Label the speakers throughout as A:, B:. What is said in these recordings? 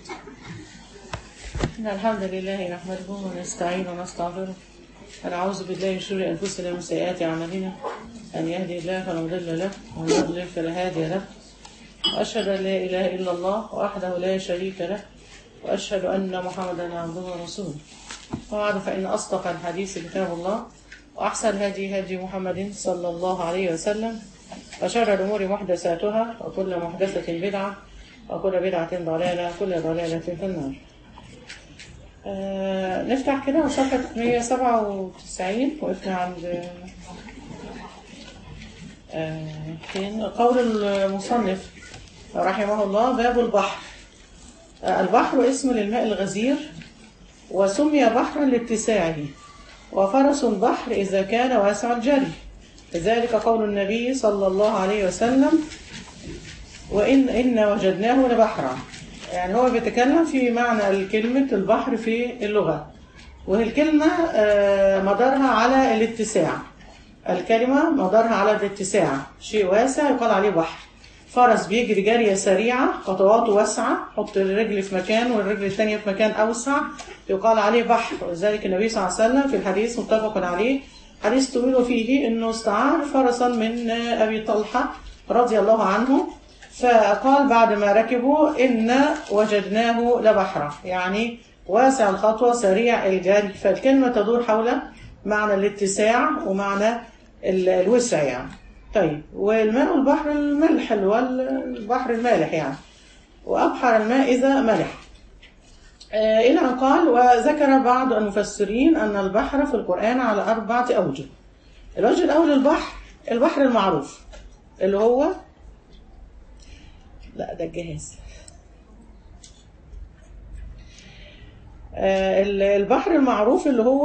A: إن الحمد لله نحمده ونستعين ونستغفره ونعوذ بالله من شرور أنفسنا ومن سيئات أعمالنا أن يهدي الله فلا مضل له ومن يضلل فلا هادي له وأشهد أن لا إله إلا الله وحده لا شريك له وأشهد أن محمدا عبده ورسوله وبعد فإن أصدق الحديث كتاب الله وأحسن الهدي هدي محمد صلى الله عليه وسلم وشر الأمور محدثاتها وكل محدثة بدعة وكل بدعة ضلالة وكل ضلالة في النار آه نفتح كده صفحة 197 وقفنا عند آه فين قول المصنف رحمه الله باب البحر آه البحر اسم للماء الغزير وسمي بحرا لاتساعه وفرس البحر إذا كان واسع الجري لذلك قول النبي صلى الله عليه وسلم وإن إن وجدناه لبحرا يعني هو بيتكلم في معنى كلمة البحر في اللغة وهي الكلمة مدارها على الاتساع الكلمة مدارها على الاتساع شيء واسع يقال عليه بحر فرس بيجري جرية سريعة خطواته واسعة حط الرجل في مكان والرجل الثانية في مكان أوسع يقال عليه بحر ولذلك النبي صلى الله عليه وسلم في الحديث متفق عليه حديث طويل فيه أنه استعار فرسا من أبي طلحة رضي الله عنه فقال بعد ما ركبوا إن وجدناه لبحرا يعني واسع الخطوة سريع الجري فالكلمة تدور حول معنى الاتساع ومعنى الوسع يعني طيب والماء البحر الملح اللي هو البحر المالح يعني وأبحر الماء إذا ملح آه إلى أن قال وذكر بعض المفسرين أن البحر في القرآن على أربعة أوجه الوجه الأول البحر البحر المعروف اللي هو لا ده الجهاز آه البحر المعروف اللي هو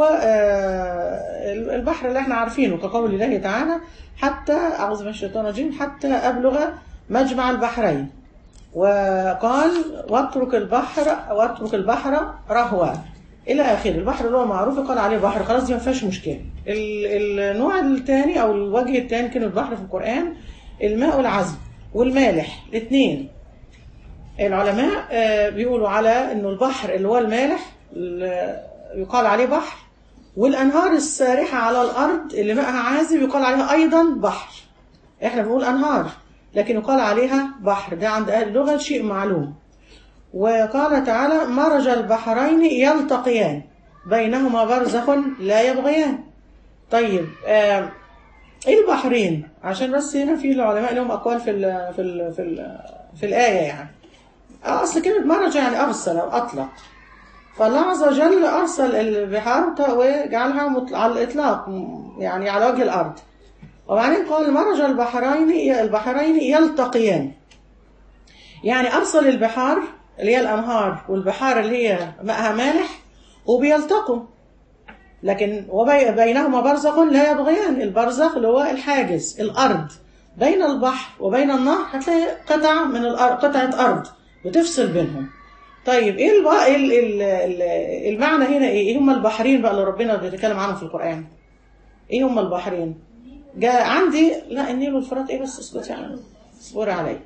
A: آه البحر اللي احنا عارفينه كقول الله تعالى حتى أعوذ من الشيطان الرجيم حتى أبلغ مجمع البحرين وقال واترك البحر واترك البحر رهوا الى اخره البحر اللي هو معروف قال عليه بحر خلاص دي ما فيهاش مشكله النوع الثاني او الوجه الثاني كلمه البحر في القران الماء العذب والمالح الاثنين العلماء بيقولوا على انه البحر اللي هو المالح يقال عليه بحر والانهار السارحه على الارض اللي ماءها عازب يقال عليها ايضا بحر احنا بنقول انهار لكن يقال عليها بحر ده عند اهل اللغه شيء معلوم وقال تعالى مرج البحرين يلتقيان بينهما برزخ لا يبغيان طيب آه ايه البحرين عشان بس هنا في العلماء لهم اقوال في ال في ال في ال في الايه يعني اصل كلمه مرج يعني ارسل او اطلق فالله عز وجل ارسل البحار وجعلها على الاطلاق يعني على وجه الارض وبعدين قال مرج البحرين البحرين يلتقيان يعني ارسل البحار اللي هي الانهار والبحار اللي هي ماءها مالح وبيلتقوا لكن وبينهما برزخ لا يبغيان البرزخ اللي هو الحاجز الارض بين البحر وبين النهر هتلاقي قطع من الارض قطعه ارض بتفصل بينهم طيب ايه البقى المعنى هنا ايه ايه هم البحرين بقى اللي ربنا بيتكلم عنهم في القران ايه هم البحرين جاء عندي لا النيل والفرات ايه بس اسكت يعني اصبري عليا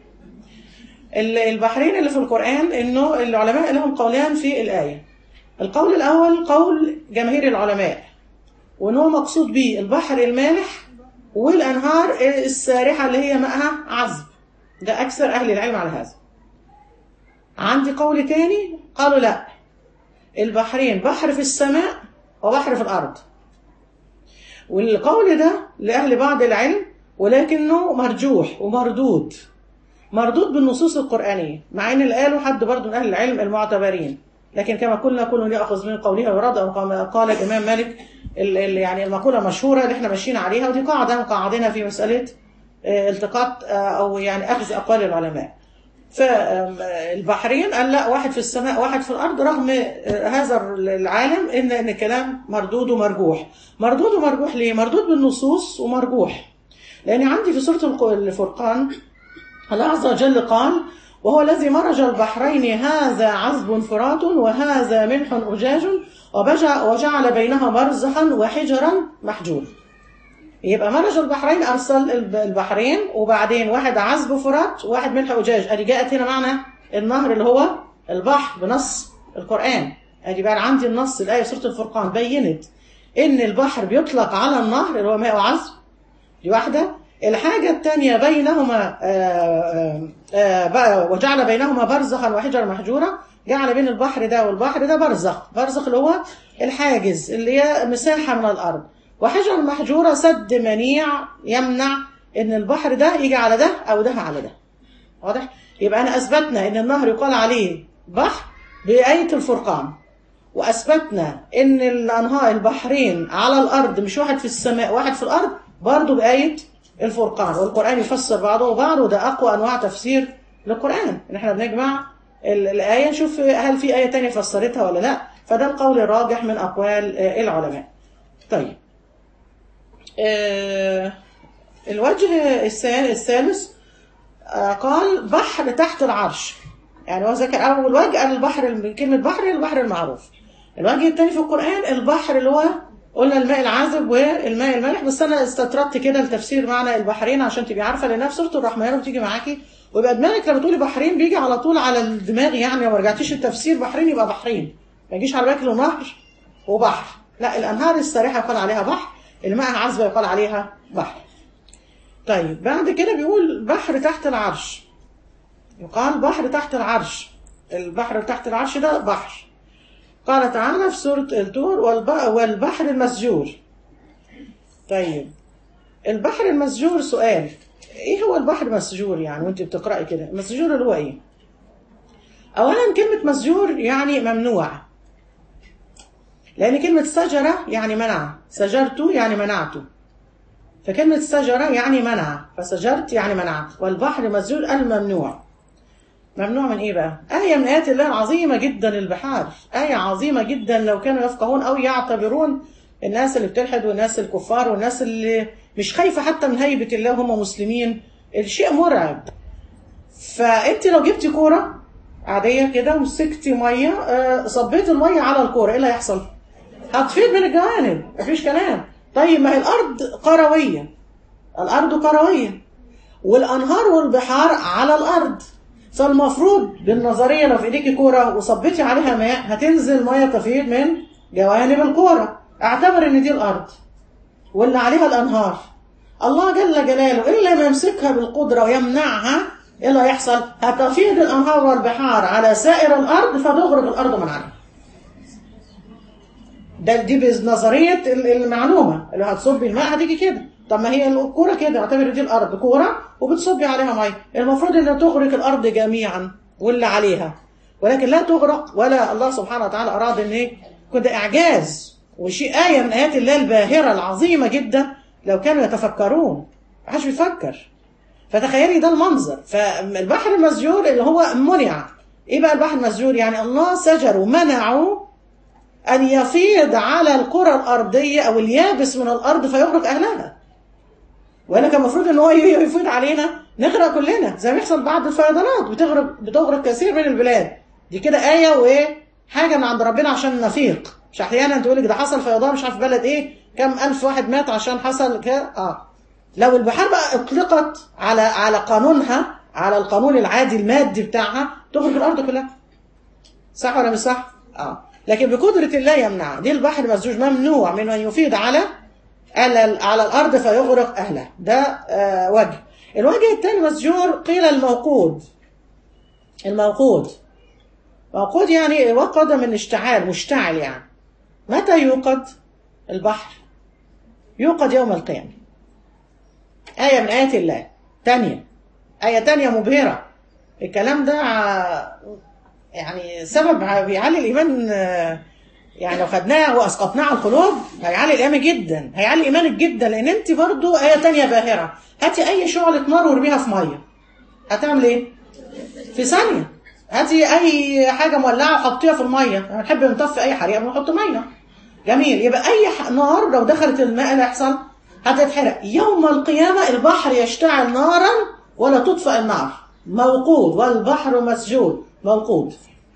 A: البحرين اللي في القران انه العلماء لهم قولان في الايه القول الأول قول جماهير العلماء وإن هو مقصود به البحر المالح والأنهار السارحة اللي هي ماءها عذب ده أكثر أهل العلم على هذا عندي قول تاني قالوا لا البحرين بحر في السماء وبحر في الأرض والقول ده لأهل بعض العلم ولكنه مرجوح ومردود مردود بالنصوص القرآنية مع إن اللي قالوا حد برضه من أهل العلم المعتبرين لكن كما قلنا كل يأخذ من قولها ورد أو قال الإمام مالك يعني المقولة مشهورة اللي احنا ماشيين عليها ودي قاعدة قاعدنا في مسألة التقاط أو يعني أخذ أقوال العلماء فالبحرين قال لا واحد في السماء واحد في الأرض رغم هذا العالم إن إن الكلام مردود ومرجوح مردود ومرجوح ليه؟ مردود بالنصوص ومرجوح لأن عندي في سورة الفرقان الله عز وجل قال وهو الذي مرج البحرين هذا عذب فرات وهذا ملح أجاج وجعل بينها برزخا وحجرا محجور يبقى مرج البحرين أرسل البحرين وبعدين واحد عذب فرات وواحد ملح أجاج أدي جاءت هنا معنى النهر اللي هو البحر بنص القرآن ادي بقى عندي النص الآية سورة الفرقان بينت ان البحر بيطلق على النهر اللي هو ماء وعذب دي واحدة الحاجة الثانية بينهما آآ آآ بقى وجعل بينهما برزخا وحجرا محجورا جعل بين البحر ده والبحر ده برزخ برزخ اللي هو الحاجز اللي هي مساحة من الأرض وحجرا محجورة سد منيع يمنع ان البحر ده يجي على ده او ده على ده واضح يبقى انا اثبتنا ان النهر يقال عليه بحر بآية الفرقان واثبتنا ان الانهار البحرين على الارض مش واحد في السماء واحد في الارض برضه بآية الفرقان والقرآن يفسر بعضه بعض وده اقوى انواع تفسير للقرآن ان احنا بنجمع الآية نشوف هل في آية تانية فسرتها ولا لا فده القول الراجح من أقوال العلماء طيب آه الوجه الثالث آه قال بحر تحت العرش يعني هو ذكر أول وجه قال البحر من كلمة بحر البحر المعروف الوجه الثاني في القرآن البحر اللي هو قلنا الماء العذب والماء المالح بس أنا استطردت كده لتفسير معنى البحرين عشان تبقي عارفة لأنها في سورة الرحمن وتيجي معاكي ويبقى دماغك لما تقولي بحرين بيجي على طول على الدماغ يعني لو ما رجعتيش التفسير بحرين يبقى بحرين ما يجيش على بالك له نهر وبحر لا الأنهار السارحة يقال عليها بحر الماء العذبة يقال عليها بحر طيب بعد كده بيقول بحر تحت العرش يقال بحر تحت العرش البحر تحت العرش ده بحر قال تعالى في سورة التور والبحر المسجور طيب البحر المسجور سؤال ايه هو البحر مسجور يعني وانت بتقرأي كده مسجور اللي هو ايه اولا كلمة مسجور يعني ممنوع لان كلمة سجرة يعني منع سجرت يعني منعت فكلمة سجرة يعني منع فسجرت يعني منعت والبحر مسجور الممنوع ممنوع من ايه بقى آية من آيات الله العظيمة جدا البحار آية عظيمة جدا لو كانوا يفقهون أو يعتبرون الناس اللي بتلحد والناس الكفار والناس اللي مش خايفة حتى من هيبة الله هم مسلمين الشيء مرعب فانت لو جبتي كورة عادية كده ومسكتي مية آه صبيت المية على الكورة ايه اللي هيحصل هتفيد من الجوانب مفيش كلام طيب ما هي الأرض قروية الأرض قروية والأنهار والبحار على الأرض فالمفروض بالنظرية لو في ايديكي كورة وصبيتي عليها ماء هتنزل مية تفيض من جوانب الكورة اعتبر ان دي الأرض واللي عليها الأنهار الله جل جلاله إلا ما يمسكها بالقدرة ويمنعها إيه اللي هيحصل؟ هتفيض الأنهار والبحار على سائر الأرض فتغرق الأرض من عليها ده دي بنظرية المعلومة اللي هتصبي الماء هتيجي كده طب ما هي الكورة كده اعتبر دي الأرض كورة وبتصبي عليها مية المفروض إنها تغرق الأرض جميعا واللي عليها ولكن لا تغرق ولا الله سبحانه وتعالى أراد إن إيه كده إعجاز وشيء آية من آيات الله الباهرة العظيمة جدا لو كانوا يتفكرون ما حدش بيفكر فتخيلي ده المنظر فالبحر المسجور اللي هو منع ايه بقى البحر المسجور يعني الله سجر ومنعوا ان يفيض على القرى الارضيه او اليابس من الارض فيغرق اهلها وانا كان المفروض ان هو يفيض علينا نغرق كلنا زي ما بيحصل بعض الفيضانات بتغرق بتغرق كثير من البلاد دي كده ايه وايه حاجه من عند ربنا عشان نفيق مش احيانا تقول لك ده حصل فيضان مش عارف بلد ايه كم الف واحد مات عشان حصل كده اه لو البحار بقى اطلقت على على قانونها على القانون العادي المادي بتاعها تغرق الارض كلها صح ولا مش صح اه لكن بقدرة الله يمنع دي البحر مسجوج ممنوع من ان يفيض على على على الارض فيغرق اهلها ده آه وجه الوجه الثاني مسجور قيل الموقود الموقود موقود يعني وقد من اشتعال مشتعل يعني متى يوقد البحر يوقد يوم القيامة آية من آيات الله تانية آية تانية مبهرة الكلام ده يعني سبب بيعلي الإيمان يعني لو خدناه وأسقطناه على القلوب هيعلي الإيمان جدا هيعلي إيمانك جدا لأن أنت برضو آية تانية باهرة هاتي أي شعلة نار وارميها في مية هتعمل إيه؟ في ثانية هاتي أي حاجة مولعة وحطيها في المية لما نحب نطفي أي حريقة بنحط مية جميل يبقى أي نار لو دخلت الماء اللي هيحصل هتتحرق يوم القيامة البحر يشتعل نارا ولا تطفئ النار موقود والبحر مسجود موقود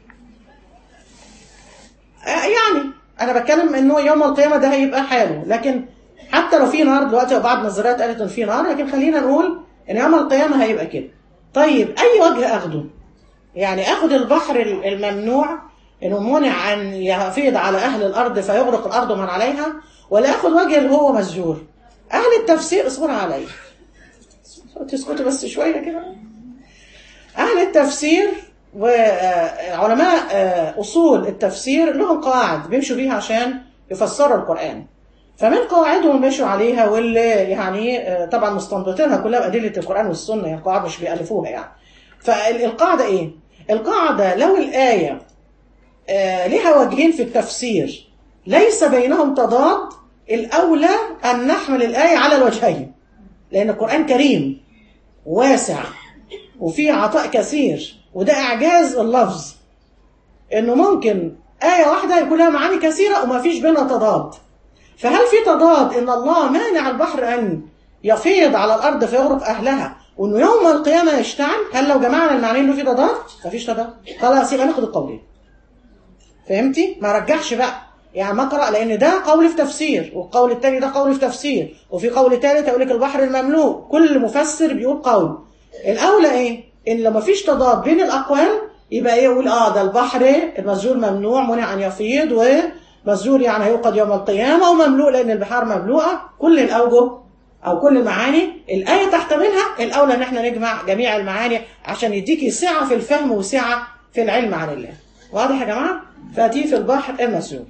A: يعني أنا بتكلم إنه يوم القيامة ده هيبقى حاله لكن حتى لو في نار دلوقتي وبعض النظريات قالت إن في نار لكن خلينا نقول إن يوم القيامة هيبقى كده طيب أي وجه أخده يعني اخد البحر الممنوع انه منع ان يفيض على اهل الارض فيغرق الارض من عليها ولا اخد وجه اللي هو مسجور اهل التفسير اصبر علي تسكتوا بس شويه كده اهل التفسير وعلماء اصول التفسير لهم قواعد بيمشوا بيها عشان يفسروا القران فمن قواعدهم مشوا عليها واللي يعني طبعا مستنبطينها كلها بادله القران والسنه يعني قواعد مش بيالفوها يعني فالقاعده ايه القاعده لو الايه لها وجهين في التفسير ليس بينهم تضاد الاولى ان نحمل الايه على الوجهين لان القران كريم واسع وفيه عطاء كثير وده اعجاز اللفظ انه ممكن ايه واحده يكون لها معاني كثيره وما فيش بينها تضاد فهل في تضاد ان الله مانع البحر ان يفيض على الارض فيغرق اهلها وانه يوم القيامه يشتعل هل لو جمعنا المعنيين انه في تضاد مفيش تضاد خلاص يبقى ناخد القولين فهمتي ما رجحش بقى يعني ما اقرا لان ده قول في تفسير والقول الثاني ده قول في تفسير وفي قول ثالث يقول لك البحر المملوء كل مفسر بيقول قول الاولى ايه ان لو ما فيش تضاد بين الاقوال يبقى ايه يقول اه ده البحر المسجور ممنوع منع ان يفيض ومسجور يعني هيوقد يوم القيامه ومملوء لان البحار مملوءه كل الاوجه او كل المعاني الايه تحتملها الاولى ان احنا نجمع جميع المعاني عشان يديكي سعه في الفهم وسعه في العلم عن الله واضح يا جماعه فاتي في البحر المسجور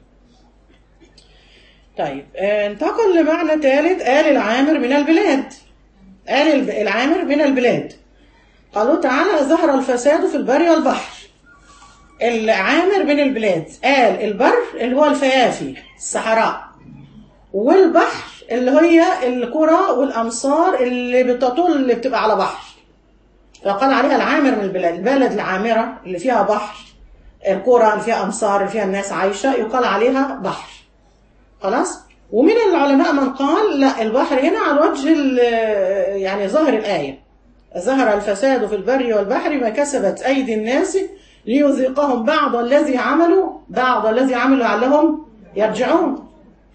A: طيب انتقل لمعنى ثالث آل العامر من البلاد آل العامر من البلاد قالوا تعالى ظهر الفساد في البر والبحر العامر من البلاد آل البر اللي هو الفيافي الصحراء والبحر اللي هي القرى والأمصار اللي بتطل اللي بتبقى على بحر فقال عليها العامر من البلاد البلد العامرة اللي فيها بحر القرى اللي فيها أمصار اللي فيها الناس عايشة يقال عليها بحر خلاص ومن العلماء من قال لا البحر هنا على وجه يعني ظاهر الآية ظهر الفساد في البر والبحر ما كسبت أيدي الناس ليذيقهم بعض الذي عملوا بعض الذي عملوا لعلهم يرجعون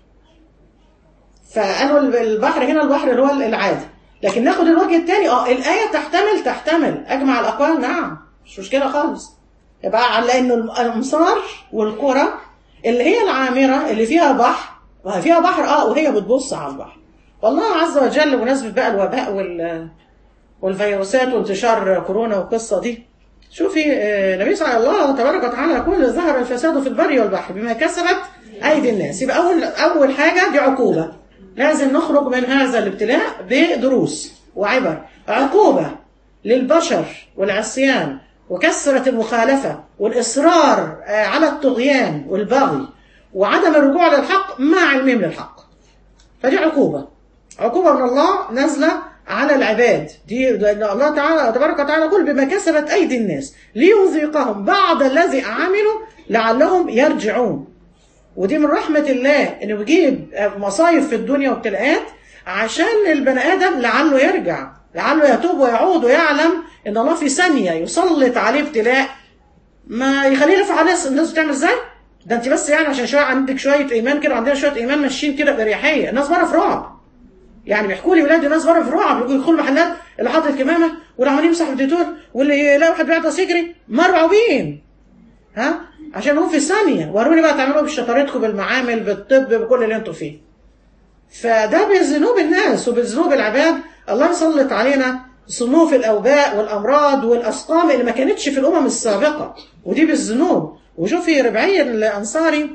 A: فقالوا البحر هنا البحر اللي هو العادي لكن ناخد الوجه الثاني اه الآية تحتمل تحتمل أجمع الأقوال نعم مش مشكلة خالص يبقى على إنه الأمصار والقرى اللي هي العامرة اللي فيها بحر وهي فيها بحر اه وهي بتبص على البحر والله عز وجل بمناسبة بقى الوباء وال والفيروسات وانتشار كورونا والقصة دي شوفي النبي صلى الله تبارك وتعالى يقول ظهر الفساد في البر والبحر بما كسبت أيدي الناس يبقى أول أول حاجة دي عقوبة لازم نخرج من هذا الابتلاء بدروس وعبر عقوبة للبشر والعصيان وكثرة المخالفة والإصرار على الطغيان والبغي وعدم الرجوع للحق مع علمهم للحق فدي عقوبة عقوبة من الله نازلة على العباد دي الله تعالى تبارك وتعالى يقول بما كسبت أيدي الناس ليذيقهم بعض الذي عملوا لعلهم يرجعون ودي من رحمة الله إنه بيجيب مصايب في الدنيا وابتلاءات عشان البني آدم لعله يرجع لعله يتوب ويعود ويعلم إن الله في ثانية يسلط عليه ابتلاء ما يخليه يرفع الناس الناس بتعمل ازاي؟ ده انت بس يعني عشان شويه عندك شويه ايمان كده عندنا شويه ايمان ماشيين كده باريحيه الناس بره في رعب يعني بيحكوا لي ولاد الناس بره في رعب يقولوا يدخلوا محلات اللي حاطط الكمامه واللي عمالين يمسح بالديتول واللي يلاقي واحد بيعطس يجري مرعوبين ها عشان هم في ثانيه وروني بقى تعملوا بشطارتكم بالمعامل بالطب بكل اللي انتوا فيه فده بذنوب الناس وبذنوب العباد الله يسلط علينا صنوف الاوباء والامراض والاسقام اللي ما كانتش في الامم السابقه ودي بالذنوب وشوفي ربعي الانصاري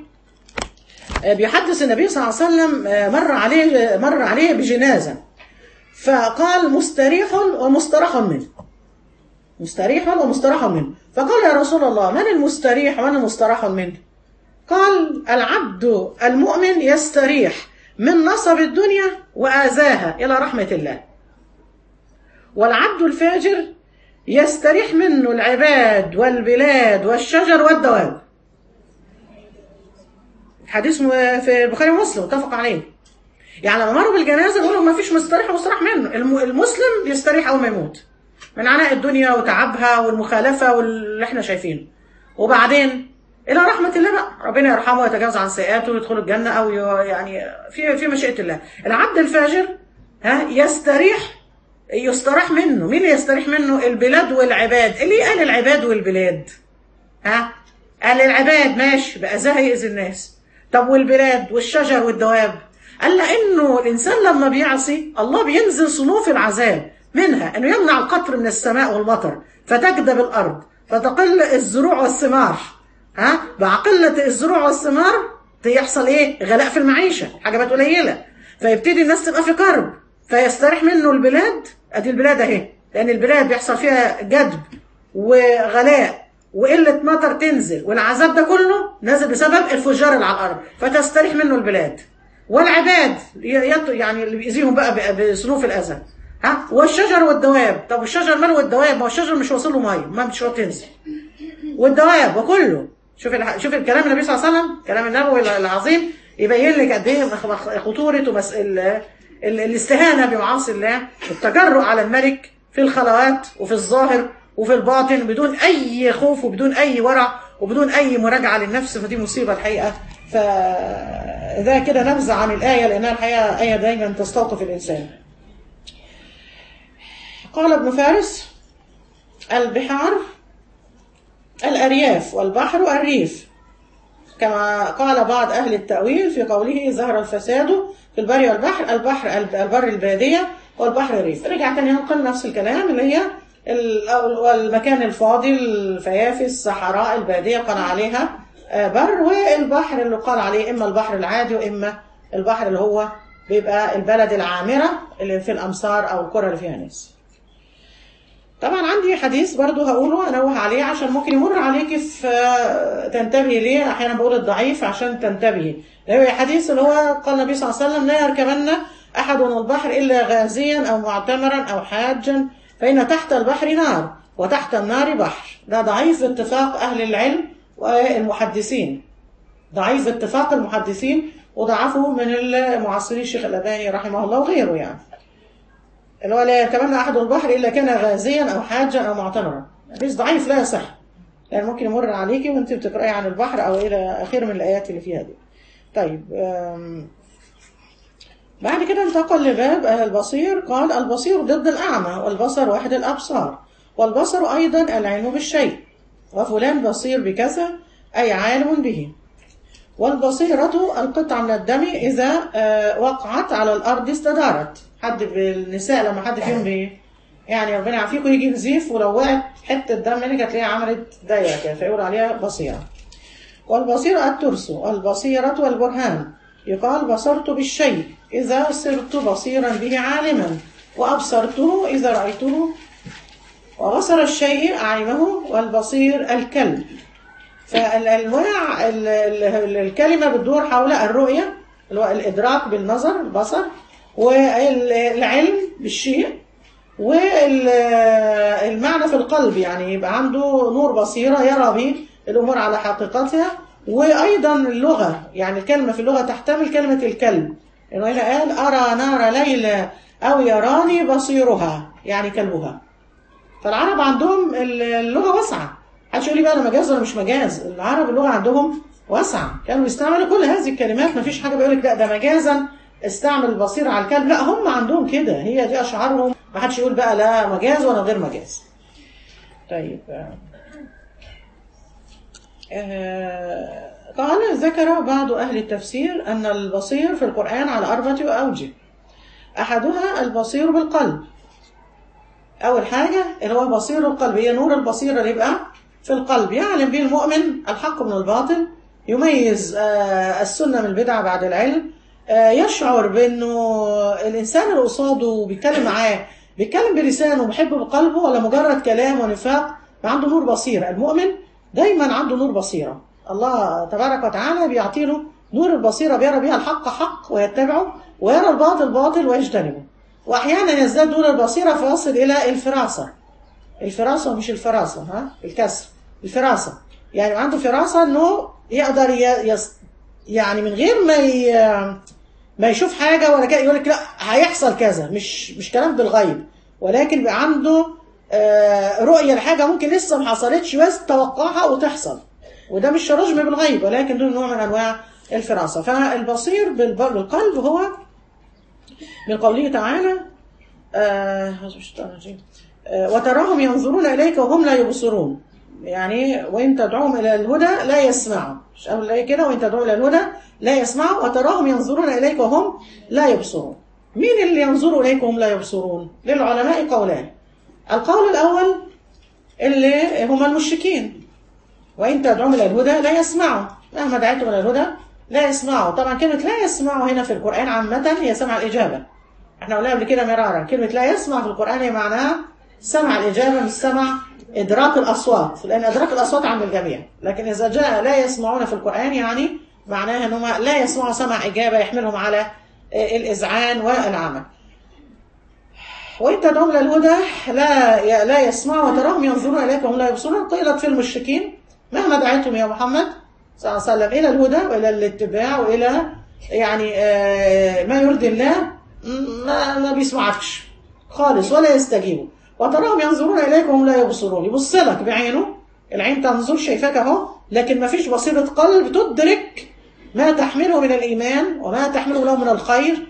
A: بيحدث النبي صلى الله عليه وسلم مر عليه مر عليه بجنازه فقال مستريح ومستراح منه مستريح ومستراح منه فقال يا رسول الله من المستريح ومن المستراح منه قال العبد المؤمن يستريح من نصب الدنيا وآذاها إلى رحمة الله والعبد الفاجر يستريح منه العباد والبلاد والشجر والدواب حديث في البخاري ومسلم متفق عليه يعني لما مروا بالجنازه بيقولوا ما فيش مستريح ومستراح منه المسلم يستريح اول ما يموت من عناء الدنيا وتعبها والمخالفه واللي احنا شايفينه وبعدين الى رحمه الله بقى ربنا يرحمه ويتجاوز عن سيئاته ويدخل الجنه او يعني في في مشيئه الله العبد الفاجر ها يستريح يستراح منه مين اللي يستريح منه البلاد والعباد اللي قال العباد والبلاد ها قال العباد ماشي بأذاها يأذي الناس طب والبلاد والشجر والدواب قال لأنه الإنسان لما بيعصي الله بينزل صنوف العذاب منها أنه يمنع القطر من السماء والمطر فتجدب الأرض فتقل الزروع والثمار ها مع قلة الزروع والثمار يحصل ايه غلاء في المعيشة حاجة بقت قليلة فيبتدي الناس تبقى في كرب فيستريح منه البلاد ادي البلاد اهي لان البلاد بيحصل فيها جدب وغلاء وقلة مطر تنزل والعذاب ده كله نازل بسبب الفجار اللي على الارض فتستريح منه البلاد والعباد يعني اللي بيأذيهم بقى بصنوف الاذى ها والشجر والدواب طب الشجر ماله والدواب ما هو الشجر مش واصل له ميه ما مش تنزل والدواب وكله شوف الح... شوف الكلام النبي صلى الله عليه وسلم كلام النبوي العظيم يبين لك قد ايه خطوره ومس... ال... ال... الاستهانه بمعاصي الله التجرؤ على الملك في الخلوات وفي الظاهر وفي الباطن بدون اي خوف وبدون اي ورع وبدون اي مراجعه للنفس فدي مصيبه الحقيقه فده كده نبذه عن الايه لانها الحقيقه ايه دايما تستوقف الانسان قال ابن فارس البحار الأرياف والبحر الريف كما قال بعض أهل التأويل في قوله ظهر الفساد في البر والبحر البحر البر البادية والبحر الريف رجع تاني ينقل نفس الكلام اللي هي المكان الفاضي الفيافي الصحراء البادية قال عليها بر والبحر اللي قال عليه إما البحر العادي وإما البحر اللي هو بيبقى البلد العامرة اللي في الأمصار أو القرى اللي فيها ناس طبعا عندي حديث برضو هقوله انوه عليه عشان ممكن يمر عليك في تنتبهي ليه احيانا بقول الضعيف عشان تنتبهي هو حديث اللي هو قال النبي صلى الله عليه وسلم لا يركبن احد البحر الا غازيا او معتمرا او حاجا فان تحت البحر نار وتحت النار بحر ده ضعيف اتفاق اهل العلم والمحدثين ضعيف اتفاق المحدثين وضعفه من المعاصرين الشيخ الألباني رحمه الله وغيره يعني اللي هو لا يتمنى أحد البحر إلا كان غازيا أو حاجا أو معتمرا حديث ضعيف لا يصح يعني ممكن يمر عليكي وانت بتقرأي عن البحر أو إلى آخر من الآيات اللي فيها دي طيب بعد كده انتقل لباب البصير قال البصير ضد الأعمى والبصر واحد الأبصار والبصر أيضا العلم بالشيء وفلان بصير بكذا أي عالم به والبصيرة القطعة من الدم إذا وقعت على الأرض استدارت حد بالنساء لما حد فيهم بي يعني ربنا يعافيكم يجي نزيف ولو وقعت حتة دم هناك هتلاقيها عملت دايرة كده فيقول عليها بصيرة والبصيرة الترس والبصيرة والبرهان يقال بصرت بالشيء إذا صرت بصيرا به عالما وأبصرته إذا رأيته وبصر الشيء أعيمه والبصير الكلب فالأنواع الكلمة بتدور حول الرؤية اللي هو الإدراك بالنظر البصر والعلم بالشيء والمعنى في القلب يعني يبقى عنده نور بصيرة يرى به الأمور على حقيقتها وأيضا اللغة يعني الكلمة في اللغة تحتمل كلمة الكلب إنه هنا قال أرى نار ليلى أو يراني بصيرها يعني كلبها فالعرب عندهم اللغة واسعة محدش يقول لي بقى انا مجاز ولا مش مجاز العرب اللغه عندهم واسعه كانوا بيستعملوا كل هذه الكلمات ما فيش حاجه بيقول لك لا ده مجازا استعمل البصير على الكلب لا هم عندهم كده هي دي اشعارهم ما حدش يقول بقى لا مجاز ولا غير مجاز طيب آه قال ذكر بعض أهل التفسير أن البصير في القرآن على أربعة أوجه أحدها البصير بالقلب أول حاجة اللي هو بصير القلب هي نور البصيرة اللي يبقى في القلب يعلم به المؤمن الحق من الباطل يميز السنة من البدعة بعد العلم يشعر بأنه الإنسان اللي قصاده بيتكلم معاه بيتكلم بلسانه وبيحبه بقلبه ولا مجرد كلام ونفاق عنده نور بصيرة المؤمن دايما عنده نور بصيرة الله تبارك وتعالى بيعطي له نور البصيرة بيرى بها الحق حق ويتبعه ويرى الباطل باطل ويجتنبه وأحيانا يزداد نور البصيرة فيصل إلى الفراسة الفراسة مش الفراسة ها الكسر الفراسة يعني عنده فراسة انه يقدر يس يعني من غير ما ي... ما يشوف حاجة ولا كده يقول لك لا هيحصل كذا مش مش كلام بالغيب ولكن بقى عنده آه رؤية لحاجة ممكن لسه ما حصلتش بس توقعها وتحصل وده مش رجم بالغيب ولكن ده نوع من انواع الفراسة فالبصير بالقلب هو من قوله تعالى آه آه وتراهم ينظرون إليك وهم لا يبصرون يعني وإن تدعوهم إلى الهدى لا يسمعوا مش أقول لي كده وإن تدعوهم إلى الهدى لا يسمعوا وتراهم ينظرون إليك وهم لا يبصرون مين اللي ينظروا إليك وهم لا يبصرون للعلماء قولان القول الأول اللي هم المشركين وإن تدعوهم إلى الهدى لا يسمعوا مهما دعيتم إلى الهدى لا يسمعوا طبعا كلمة لا يسمعوا هنا في القرآن عامة هي سمع الإجابة احنا قلنا قبل كده مرارا كلمة لا يسمع في القرآن هي معناها سمع الإجابة مش سمع إدراك الأصوات لأن إدراك الأصوات عند الجميع لكن إذا جاء لا يسمعون في القرآن يعني معناها أنهم لا يسمعوا سمع إجابة يحملهم على الإذعان والعمل وإن تدعوهم إلى الهدى لا لا يسمعوا وتراهم ينظرون إليك وهم لا يبصرون قيلت في المشركين مهما دعيتم يا محمد صلى الله عليه وسلم إلى الهدى وإلى الاتباع وإلى يعني ما يرضي الله ما, ما بيسمعكش خالص ولا يستجيبوا وتراهم ينظرون إليك وهم لا يبصرون يبص لك بعينه العين تنظر شايفاك اهو لكن ما فيش بصيرة قلب تدرك ما تحمله من الإيمان وما تحمله له من الخير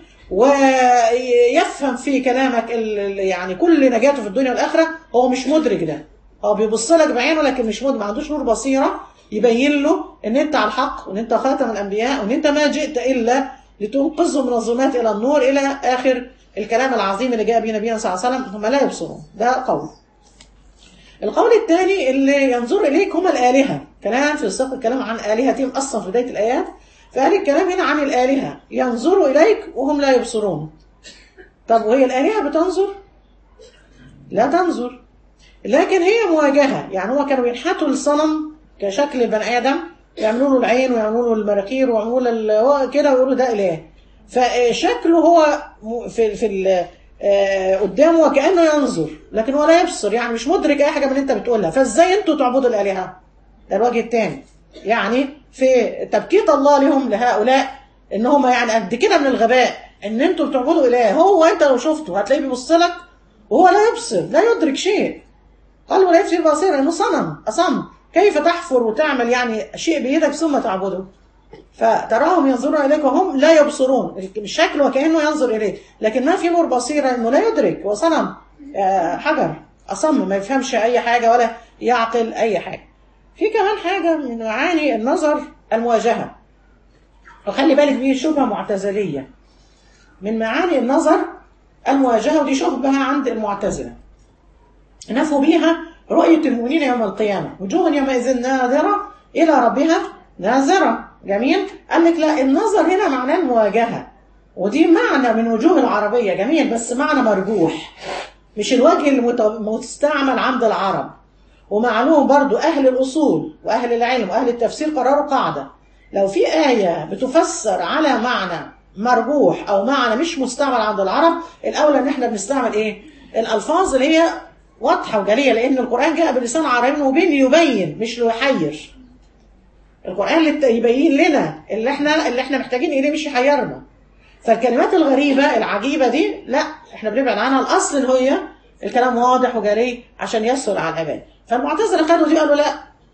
A: ويفهم في كلامك يعني كل نجاته في الدنيا والآخرة هو مش مدرك ده هو بيبص لك بعينه لكن مش مدرك ما عندوش نور بصيرة يبين له ان انت على الحق وان انت خاتم الانبياء وان انت ما جئت الا لتنقذهم من الظلمات الى النور الى اخر الكلام العظيم اللي جاء به نبينا صلى الله عليه وسلم هم لا يبصرون ده قول القول الثاني اللي ينظر اليك هم الالهه كلام في سياق الكلام عن الهتهم اصلا في بدايه الايات فقال الكلام هنا عن الالهه ينظروا اليك وهم لا يبصرون طب وهي الالهه بتنظر لا تنظر لكن هي مواجهه يعني هو كانوا ينحتوا الصنم كشكل بني ادم يعملوا له العين ويعملوا له المراكير ويعملوا له كده ويقولوا ده اله فشكله هو في في قدامه وكانه ينظر لكن هو لا يبصر يعني مش مدرك اي حاجه من اللي انت بتقولها فازاي انتوا تعبدوا الالهه ده الوجه الثاني يعني في تبكيت الله لهم لهؤلاء ان هم يعني قد كده من الغباء ان انتوا بتعبدوا اله هو انت لو شفته هتلاقيه بيبص لك وهو لا يبصر لا يدرك شيء قالوا لا يبصر بصيرا انه صنم اصم كيف تحفر وتعمل يعني شيء بيدك ثم تعبده فتراهم ينظرون إليك وهم لا يبصرون الشكل وكأنه ينظر إليك لكن ما في نور بصيرة أنه لا يدرك وصنم حجر أصم ما يفهمش أي حاجة ولا يعقل أي حاجة في كمان حاجة من معاني النظر المواجهة وخلي بالك دي شبهة معتزلية من معاني النظر المواجهة ودي شبهة عند المعتزلة نفوا بيها رؤية المؤمنين يوم القيامة وجوه يومئذ ناظرة إلى ربها ناظرة جميل قال لك لا النظر هنا معناه المواجهة ودي معنى من وجوه العربية جميل بس معنى مرجوح مش الوجه المستعمل عند العرب ومعلوم برضو أهل الأصول وأهل العلم وأهل التفسير قرروا قاعدة لو في آية بتفسر على معنى مرجوح أو معنى مش مستعمل عند العرب الأولى إن إحنا بنستعمل إيه؟ الألفاظ اللي هي واضحة وجلية لأن القرآن جاء بلسان عربي مبين يبين مش يحير القرآن اللي يبين لنا اللي احنا اللي احنا محتاجين إليه مش يحيرنا فالكلمات الغريبة العجيبة دي لا احنا بنبعد عنها الأصل اللي هي الكلام واضح وجري عشان يسهل على العباد فالمعتزلة خدوا دي قالوا لا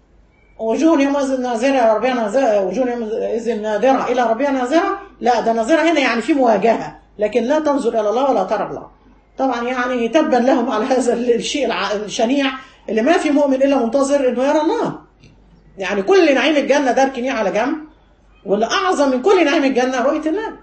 A: وجوه يومئذ ناظرة إلى ربها ناظرة وجوه يومئذ ناظرة إلى ربها ناظرة لا ده ناظرة هنا يعني في مواجهة لكن لا تنظر إلى الله ولا ترى الله طبعا يعني تبا لهم على هذا الشيء الشنيع اللي ما في مؤمن إلا منتظر إنه يرى الله يعني كل نعيم الجنة ده اركنيه على جنب واللي أعظم من كل نعيم الجنة رؤية الله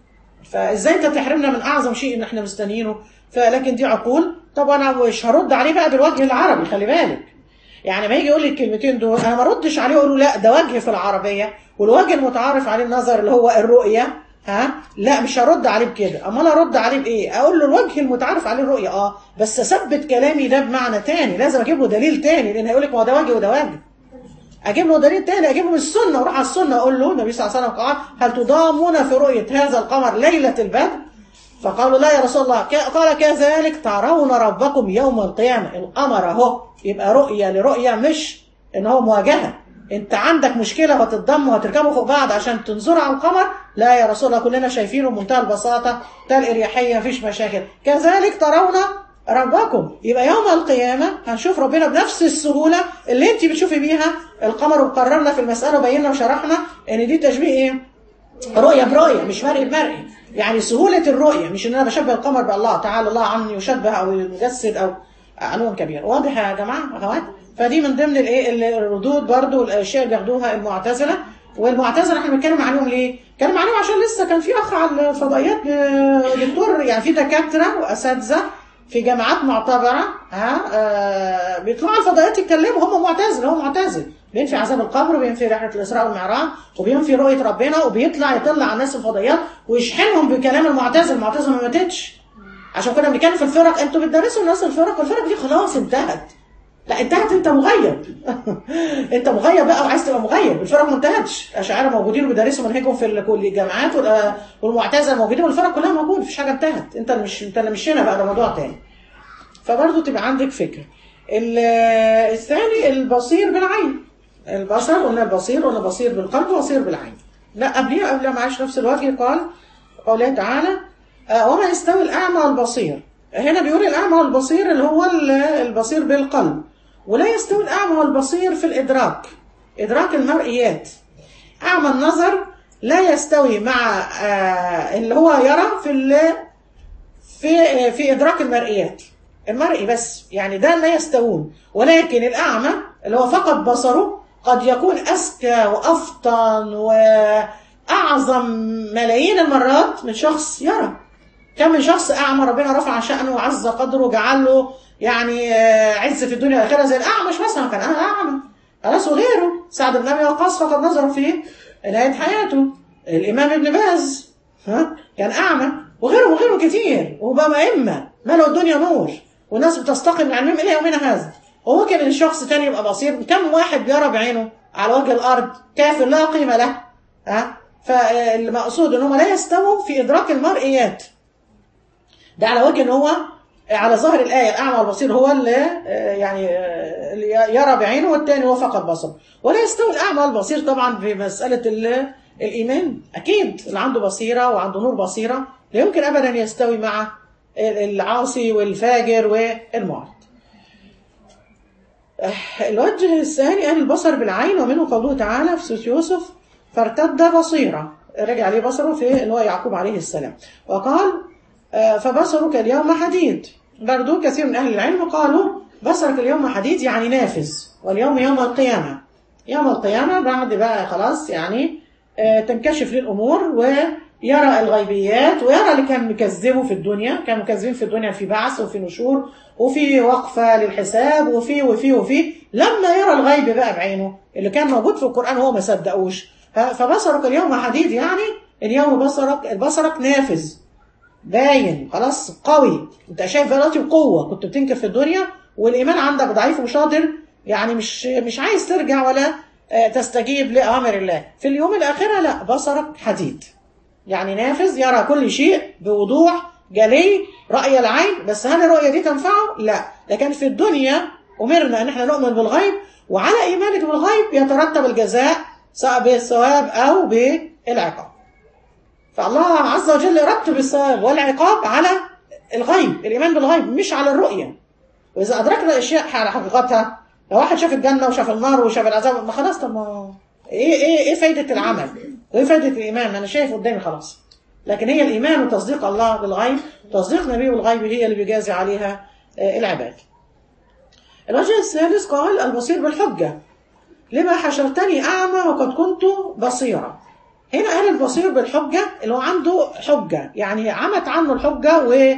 A: فإزاي أنت تحرمنا من أعظم شيء إن إحنا مستنيينه فلكن دي عقول طب أنا مش هرد عليه بقى بالوجه العربي خلي بالك يعني ما يجي يقول لي الكلمتين دول أنا ما ردش عليه أقول له لا ده وجه في العربية والوجه المتعارف عليه النظر اللي هو الرؤية ها لا مش هرد عليه بكده امال ارد عليه بايه اقول له الوجه المتعارف عليه الرؤيه اه بس اثبت كلامي ده بمعنى تاني لازم اجيب له دليل تاني لان هيقول لك ما هو ده وجه وده وجه اجيب له دليل تاني اجيب له من السنه واروح على السنه اقول له النبي صلى الله عليه وسلم قال هل تضامون في رؤيه هذا القمر ليله البدر فقالوا لا يا رسول الله قال كذلك ترون ربكم يوم القيامه القمر اهو يبقى رؤيه لرؤيه مش ان هو مواجهه انت عندك مشكلة وهتتضموا وهتركبوا فوق بعض عشان تنظروا على القمر لا يا رسول الله كلنا شايفينه بمنتهى البساطة منتهى الإريحية مفيش مشاكل كذلك ترون ربكم يبقى يوم القيامة هنشوف ربنا بنفس السهولة اللي انت بتشوفي بيها القمر وقررنا في المسألة وبينا وشرحنا ان دي تشبيه ايه رؤية برؤية مش مرئي بمرئي يعني سهولة الرؤية مش ان انا بشبه القمر بالله تعالى الله عني يشبه او يجسد او علوم كبير واضح يا جماعة اخوات فدي من ضمن الايه الردود برضو الاشياء اللي بياخدوها المعتزلة والمعتزلة احنا بنتكلم عليهم ليه؟ بنتكلم عليهم عشان لسه كان في اخ على الفضائيات دكتور يعني في دكاترة واساتذة في جامعات معتبرة ها آه بيطلعوا الفضائيات يتكلموا هم معتزل هو معتزل بينفي عذاب القبر وبينفي رحلة الإسراء والمعراج وبينفي رؤية ربنا وبيطلع يطلع على الناس الفضائيات ويشحنهم بكلام المعتزل المعتزل ما ماتتش عشان كنا بنتكلم في الفرق انتوا بتدرسوا الناس الفرق والفرق دي خلاص انتهت لا انتهت انت مغيب انت مغيب بقى وعايز تبقى مغيب الفرق ما انتهتش اشاعره موجودين وبيدرسوا منهجهم في الجامعات والمعتزله موجودين والفرق كلها موجوده مفيش حاجه انتهت انت اللي مش انت اللي مش هنا بقى ده موضوع تاني فبرضه تبقى عندك فكره الثاني البصير بالعين البصر قلنا البصير قلنا بصير بالقلب وبصير بالعين لا قبليها قبل معاش نفس الوجه قال قوله تعالى آه وما يستوي الأعمى والبصير هنا بيقول الأعمى والبصير اللي هو البصير بالقلب ولا يستوي الأعمى والبصير في الإدراك إدراك المرئيات أعمى النظر لا يستوي مع آه اللي هو يرى في في في إدراك المرئيات المرئي بس يعني ده لا يستوون ولكن الأعمى اللي هو فقط بصره قد يكون أذكى وأفطن وأعظم ملايين المرات من شخص يرى كم من شخص أعمى ربنا رفع شأنه وعز قدره وجعل له يعني عز في الدنيا والآخرة زي الأعمش مثلا كان أنا أعمى خلاص وغيره سعد بن أبي وقاص فقد نظر في نهاية حياته الإمام ابن باز ها كان أعمى وغيره وغيره كتير وبقى أئمة ملوا الدنيا نور والناس بتستقي من علمهم إلى يومنا هذا وممكن ان الشخص تاني يبقى بصير كم واحد بيرى بعينه على وجه الارض كافر لا قيمه له ها فالمقصود ان هم لا يستووا في ادراك المرئيات ده على وجه ان هو على ظاهر الايه الاعمى والبصير هو اللي يعني اللي يرى بعينه والتاني هو فقط بصر ولا يستوي الاعمى والبصير طبعا في مساله الايمان اكيد اللي عنده بصيره وعنده نور بصيره لا يمكن ابدا يستوي مع العاصي والفاجر والمعرض الوجه الثاني أهل البصر بالعين ومنه قوله تعالى في سورة يوسف فارتد بصيرة رجع عليه بصره في اللي هو يعقوب عليه السلام وقال فبصرك اليوم حديد برضو كثير من أهل العلم قالوا بصرك اليوم حديد يعني نافذ واليوم يوم القيامة يوم القيامة بعد بقى خلاص يعني تنكشف للأمور ويرى الغيبيات ويرى اللي كان مكذبه في الدنيا كان مكذبين في الدنيا في بعث وفي نشور وفي وقفة للحساب وفي وفي وفي لما يرى الغيب بقى بعينه اللي كان موجود في القرآن هو ما صدقوش فبصرك اليوم حديد يعني اليوم بصرك بصرك نافذ باين خلاص قوي انت شايف دلوقتي بقوة كنت بتنكر في الدنيا والإيمان عندك ضعيف ومش قادر يعني مش مش عايز ترجع ولا تستجيب لأوامر الله في اليوم الآخرة لا بصرك حديد يعني نافذ يرى كل شيء بوضوح جلي رأي العين بس هل الرؤية دي تنفعه؟ لا لكن في الدنيا أمرنا أن احنا نؤمن بالغيب وعلى إيمانك بالغيب يترتب الجزاء سواء بالثواب أو بالعقاب فالله عز وجل يرتب الثواب والعقاب على الغيب الإيمان بالغيب مش على الرؤية وإذا أدركنا الأشياء على حقيقتها لو واحد شاف الجنة وشاف النار وشاف العذاب ما خلاص طب ما إيه إيه إيه فايدة العمل؟ وإيه فايدة الإيمان؟ أنا شايف قدامي خلاص لكن هي الإيمان وتصديق الله بالغيب تصديق نبيه بالغيب هي اللي بيجازي عليها العباد الوجه الثالث قال البصير بالحجة لما حشرتني أعمى وقد كنت بصيرا هنا قال البصير بالحجة اللي هو عنده حجة يعني عمت عنه الحجة و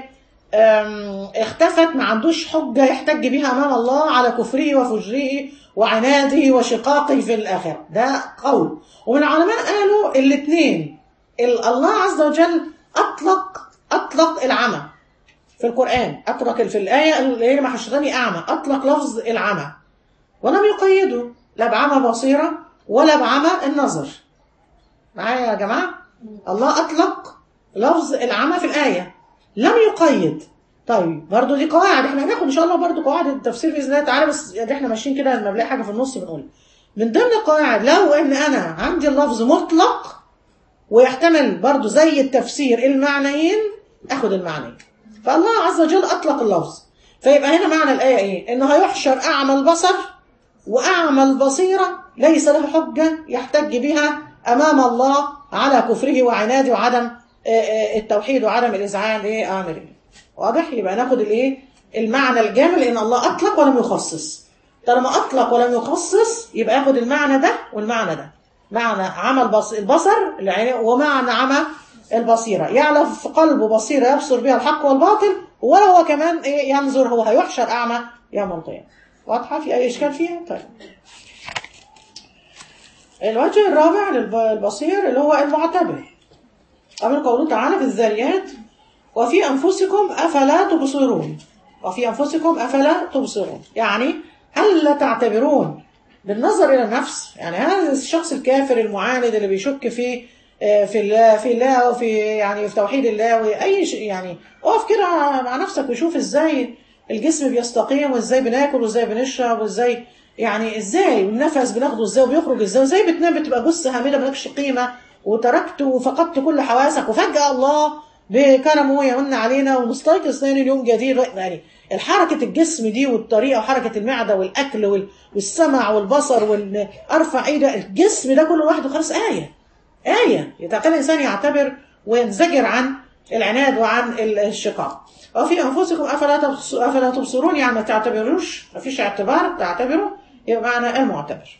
A: اختفت ما عندوش حجة يحتج بها أمام الله على كفره وفجره وعناده وشقاقه في الآخرة ده قول ومن العلماء قالوا الاثنين الله عز وجل أطلق أطلق العمى في القرآن أطلق في الآية اللي هي ما حشرتني أعمى أطلق لفظ العمى ولم يقيده لا بعمى بصيرة ولا بعمى النظر معايا يا جماعة الله أطلق لفظ العمى في الآية لم يقيد طيب برضو دي قواعد احنا هناخد ان شاء الله برضو قواعد التفسير باذن الله تعالى بس يعني احنا ماشيين كده لما بنلاقي حاجه في النص بنقول من ضمن القواعد لو ان انا عندي اللفظ مطلق ويحتمل برضو زي التفسير المعنيين اخد المعنيين فالله عز وجل اطلق اللفظ فيبقى هنا معنى الايه ايه انه هيحشر اعمى البصر واعمى البصيره ليس له حجه يحتج بها أمام الله على كفره وعناده وعدم التوحيد وعدم الإذعان لأمره واضح يبقى ناخد الايه المعنى الجامع لأن الله أطلق ولم يخصص طالما أطلق ولم يخصص يبقى ياخد المعنى ده والمعنى ده معنى عمى البصر ومعنى عمى البصيرة يعلم في قلبه بصيرة يبصر بها الحق والباطل ولا هو كمان إيه ينظر هو هيحشر أعمى يوم القيامة واضحة في أي إشكال فيها؟ طيب الوجه الرابع للبصير اللي هو المعتبر قبل قوله تعالى في الذاريات وفي أنفسكم أفلا تبصرون وفي أنفسكم أفلا تبصرون يعني هل لا تعتبرون بالنظر إلى النفس يعني هذا الشخص الكافر المعاند اللي بيشك في في الله في الله وفي يعني في توحيد الله واي شيء يعني اقف كده مع نفسك وشوف ازاي الجسم بيستقيم وازاي بناكل وازاي بنشرب وازاي يعني ازاي والنفس بناخده ازاي وبيخرج ازاي وازاي بتنام بتبقى جثه هامده مالكش قيمه وتركت وفقدت كل حواسك وفجاه الله بكرمه يمن علينا ونستيقظ ثاني اليوم جديد يعني الحركة الجسم دي والطريقة وحركة المعدة والأكل والسمع والبصر والأرفع إيه ده الجسم ده كله لوحده خلاص آية آية يتقل الإنسان يعتبر وينزجر عن العناد وعن الشقاق وفي أنفسكم أفلا أفلا تبصرون يعني ما تعتبروش ما فيش اعتبار تعتبروا يبقى معنى المعتبر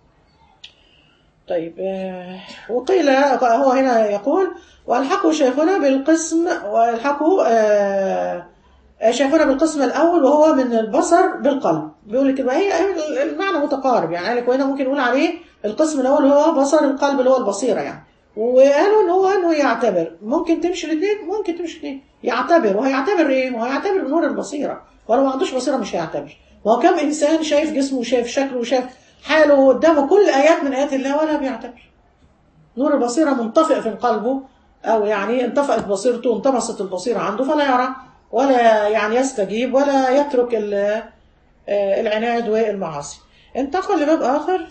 A: طيب وقيل هو هنا يقول والحقوا شيخنا بالقسم والحقوا شيخنا بالقسم الأول وهو من البصر بالقلب بيقول لك هي المعنى متقارب يعني قال لك وهنا ممكن نقول عليه القسم الأول هو بصر القلب اللي هو البصيرة يعني وقالوا ان هو انه يعتبر ممكن تمشي الاثنين ممكن تمشي الاثنين يعتبر وهيعتبر ايه وهيعتبر بنور البصيره ولو ما عندوش بصيره مش هيعتبر ما هو كم انسان شايف جسمه وشايف شكله وشايف حاله قدامه كل ايات من ايات الله ولا بيعتبر نور البصيره منطفئ في قلبه او يعني انطفأت بصيرته انطمست البصيره عنده فلا يرى ولا يعني يستجيب ولا يترك العناد والمعاصي انتقل لباب اخر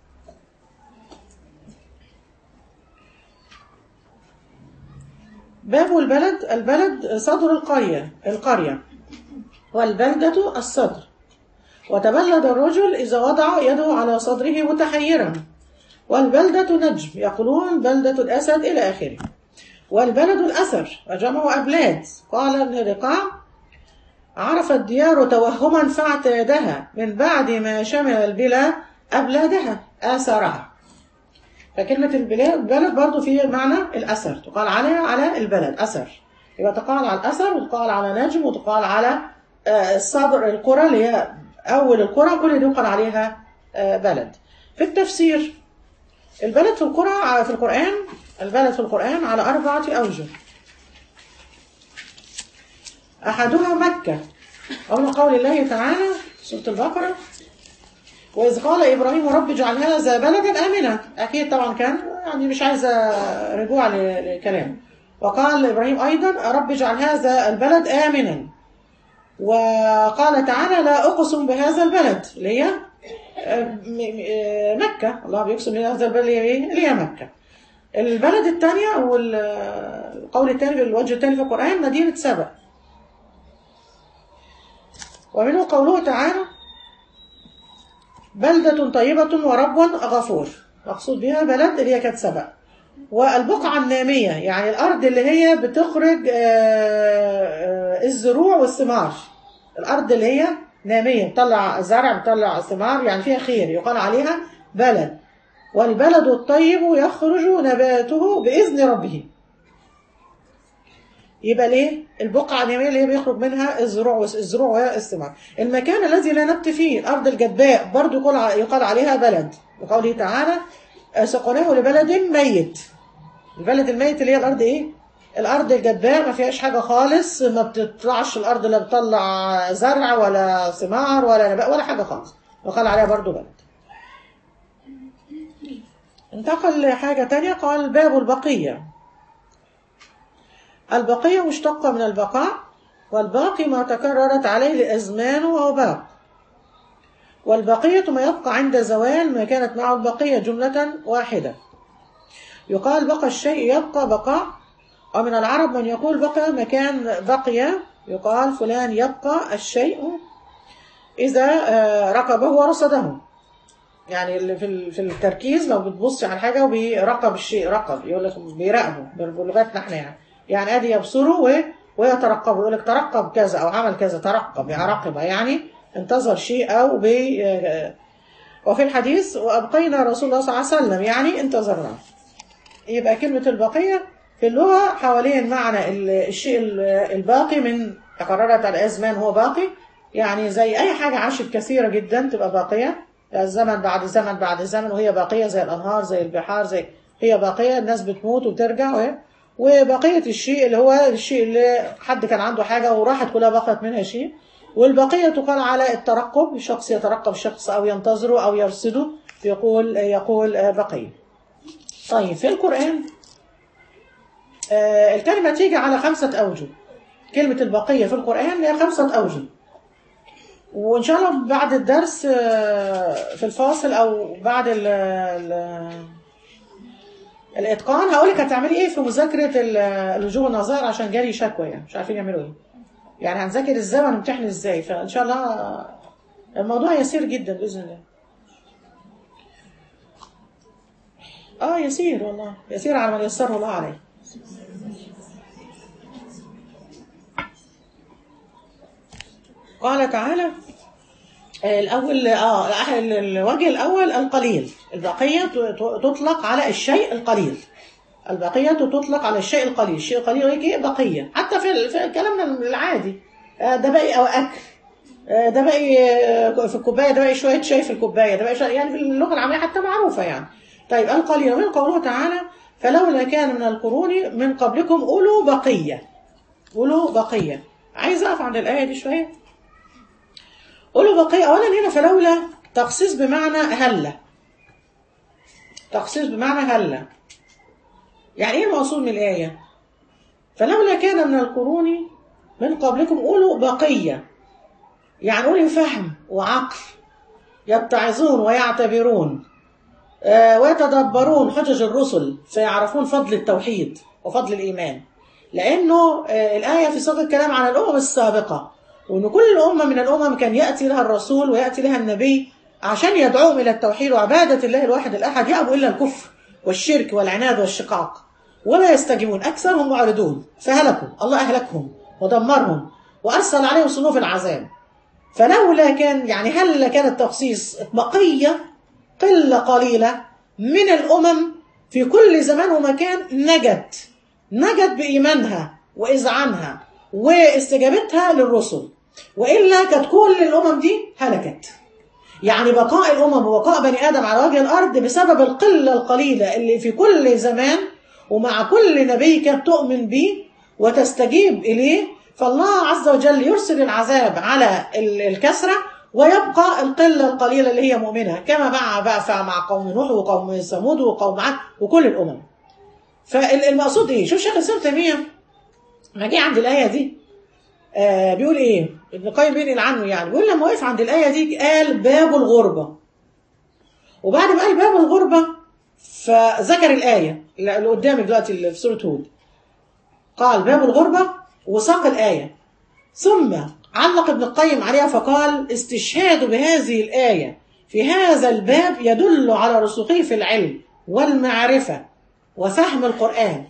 A: باب البلد البلد صدر القرية القرية والبلدة الصدر وتبلد الرجل إذا وضع يده على صدره متحيرا والبلدة نجم يقولون بلدة الأسد إلى آخره والبلد الأثر وجمع أبلاد قال ابن رقاع عرف الديار توهما فاعتادها من بعد ما شمل البلا أبلادها آثرها فكلمة البلد برضو في معنى الأثر تقال عليها على البلد أثر يبقى تقال على الأثر وتقال على نجم وتقال على الصدر القرى اللي هي أول القرى كل دي يقال عليها بلد في التفسير البلد في القرى في القرآن البلد في القرآن على أربعة أوجه أحدها مكة أو قول الله تعالى سورة البقرة وإذ قال إبراهيم رب اجعل هذا بلدا آمنا أكيد طبعا كان يعني مش عايزة رجوع لكلام وقال إبراهيم أيضا رب اجعل هذا البلد آمنا وقال تعالى لا أقسم بهذا البلد اللي هي مكة الله بيقسم بهذا البلد اللي هي مكة البلد الثانية والقول الثاني الوجه الثاني في القرآن مدينة سبأ ومنه قوله تعالى بلدة طيبة ورب غفور مقصود بها بلد اللي هي كانت سبأ والبقعة النامية يعني الأرض اللي هي بتخرج الزروع والثمار الأرض اللي هي نامية بتطلع زرع بتطلع ثمار يعني فيها خير يقال عليها بلد والبلد الطيب يخرج نباته بإذن ربه يبقى ليه البقعة اليمين اللي هي بيخرج منها الزروع الزروع والثمار المكان الذي لا نبت فيه الأرض الجدباء برضو يقال عليها بلد وقوله تعالى سقناه لبلد ميت البلد الميت اللي هي الأرض إيه الأرض الجدباء ما فيهاش حاجة خالص ما بتطلعش الأرض لا بتطلع زرع ولا ثمار ولا نبات ولا حاجة خالص وقال عليها برضو بلد انتقل لحاجة تانية قال باب البقية البقية مشتقة من البقاء والباقي ما تكررت عليه الأزمان وهو باق والبقية ما يبقى عند زوال ما كانت معه البقية جملة واحدة يقال بقى الشيء يبقى بقاء ومن العرب من يقول بقى مكان بقي يقال فلان يبقى الشيء إذا ركبه ورصده يعني اللي في ال- في التركيز لو بتبصي على حاجه وبيراقب الشيء رقب يقول لك بيراقبه بلغتنا احنا يعني يعني ادي يبصره و- ويترقبه يقول لك ترقب كذا او عمل كذا ترقب يراقب يعني انتظر شيء او بي وفي الحديث وابقينا رسول الله صلى الله عليه وسلم يعني انتظرنا يبقى كلمه البقيه في اللغه حوالين معنى ال- الشيء ال- الباقي من تقررت على الازمان هو باقي يعني زي اي حاجه عاشت كثيره جدا تبقى باقيه الزمن بعد زمن بعد زمن وهي باقيه زي الانهار زي البحار زي هي باقيه الناس بتموت وبترجع وهي وبقيه الشيء اللي هو الشيء اللي حد كان عنده حاجه وراحت كلها بقت منها شيء والبقيه تقال على الترقب الشخص يترقب شخص او ينتظره او يرصده يقول يقول بقيه طيب في القران آه، الكلمه تيجي على خمسه اوجه كلمه البقيه في القران لها خمسه اوجه وان شاء الله بعد الدرس آه، في الفاصل او بعد ال ال الاتقان هقول لك هتعملي ايه في مذاكره ال- الوجوه النظائر عشان جالي شكوى يعني مش عارفين يعملوا ايه يعني هنذاكر ازاي ونمتحن ازاي فان شاء الله الموضوع يسير جدا باذن الله اه يسير والله يسير على من يسره الله عليه قال تعالى آه، الأول اه ال- الوجه الأول القليل البقية ت- ت- تطلق على الشيء القليل البقية تطلق على الشيء القليل الشيء القليل هيك إيه بقية حتى في ال- في كلامنا العادي آه، ده باقي أو أكل آه، ده باقي آه، في الكوباية ده باقي شوية شاي في الكوباية ده باقي شوية يعني في اللغة العامية حتى معروفة يعني طيب القليل ومن قوله تعالى فلولا كان من القرون من قبلكم أولو بقية أولو بقية عايز أقف عند الآية دي شوية قولوا بقية أولا هنا فلولا تخصيص بمعنى هلا تخصيص بمعنى هلا يعني ايه المقصود من الآية فلولا كان من القرون من قبلكم أولو بقية يعني أولي فهم وعقل يتعظون ويعتبرون آه، ويتدبرون حجج الرسل فيعرفون فضل التوحيد وفضل الإيمان لأنه آه، الآية في سياق الكلام عن الأمم السابقة وأن كل أمة من الأمم كان يأتي لها الرسول ويأتي لها النبي عشان يدعوهم إلى التوحيد وعبادة الله الواحد الأحد يأبوا إلا الكفر والشرك والعناد والشقاق ولا يستجيبون أكثرهم معرضون فهلكوا الله أهلكهم ودمرهم وأرسل عليهم صنوف العذاب فلولا كان يعني هل كان التخصيص بقية قلة قليلة من الأمم في كل زمان ومكان نجت نجت بإيمانها وإذعانها واستجابتها للرسل وإلا كانت كل الأمم دي هلكت يعني بقاء الأمم وبقاء بني آدم على وجه الأرض بسبب القلة القليلة اللي في كل زمان ومع كل نبي كانت تؤمن به وتستجيب إليه فالله عز وجل يرسل العذاب على ال- الكسرة ويبقى القلة القليلة اللي هي مؤمنة كما مع بقى فعل مع قوم نوح وقوم ثمود وقوم عاد وكل الأمم فالمقصود إيه؟ شوف شيخ الإسلام تيمية ما جه عند الآية دي آه بيقول إيه؟ ابن القيم بينقل عنه يعني بيقول لما وقف عند الآية دي قال باب الغربة وبعد ما قال باب الغربة فذكر الآية اللي قدامك دلوقتي اللي في سورة هود قال باب الغربة وساق الآية ثم علق ابن القيم عليها فقال استشهاد بهذه الآية في هذا الباب يدل على رسوخه في العلم والمعرفة وفهم القرآن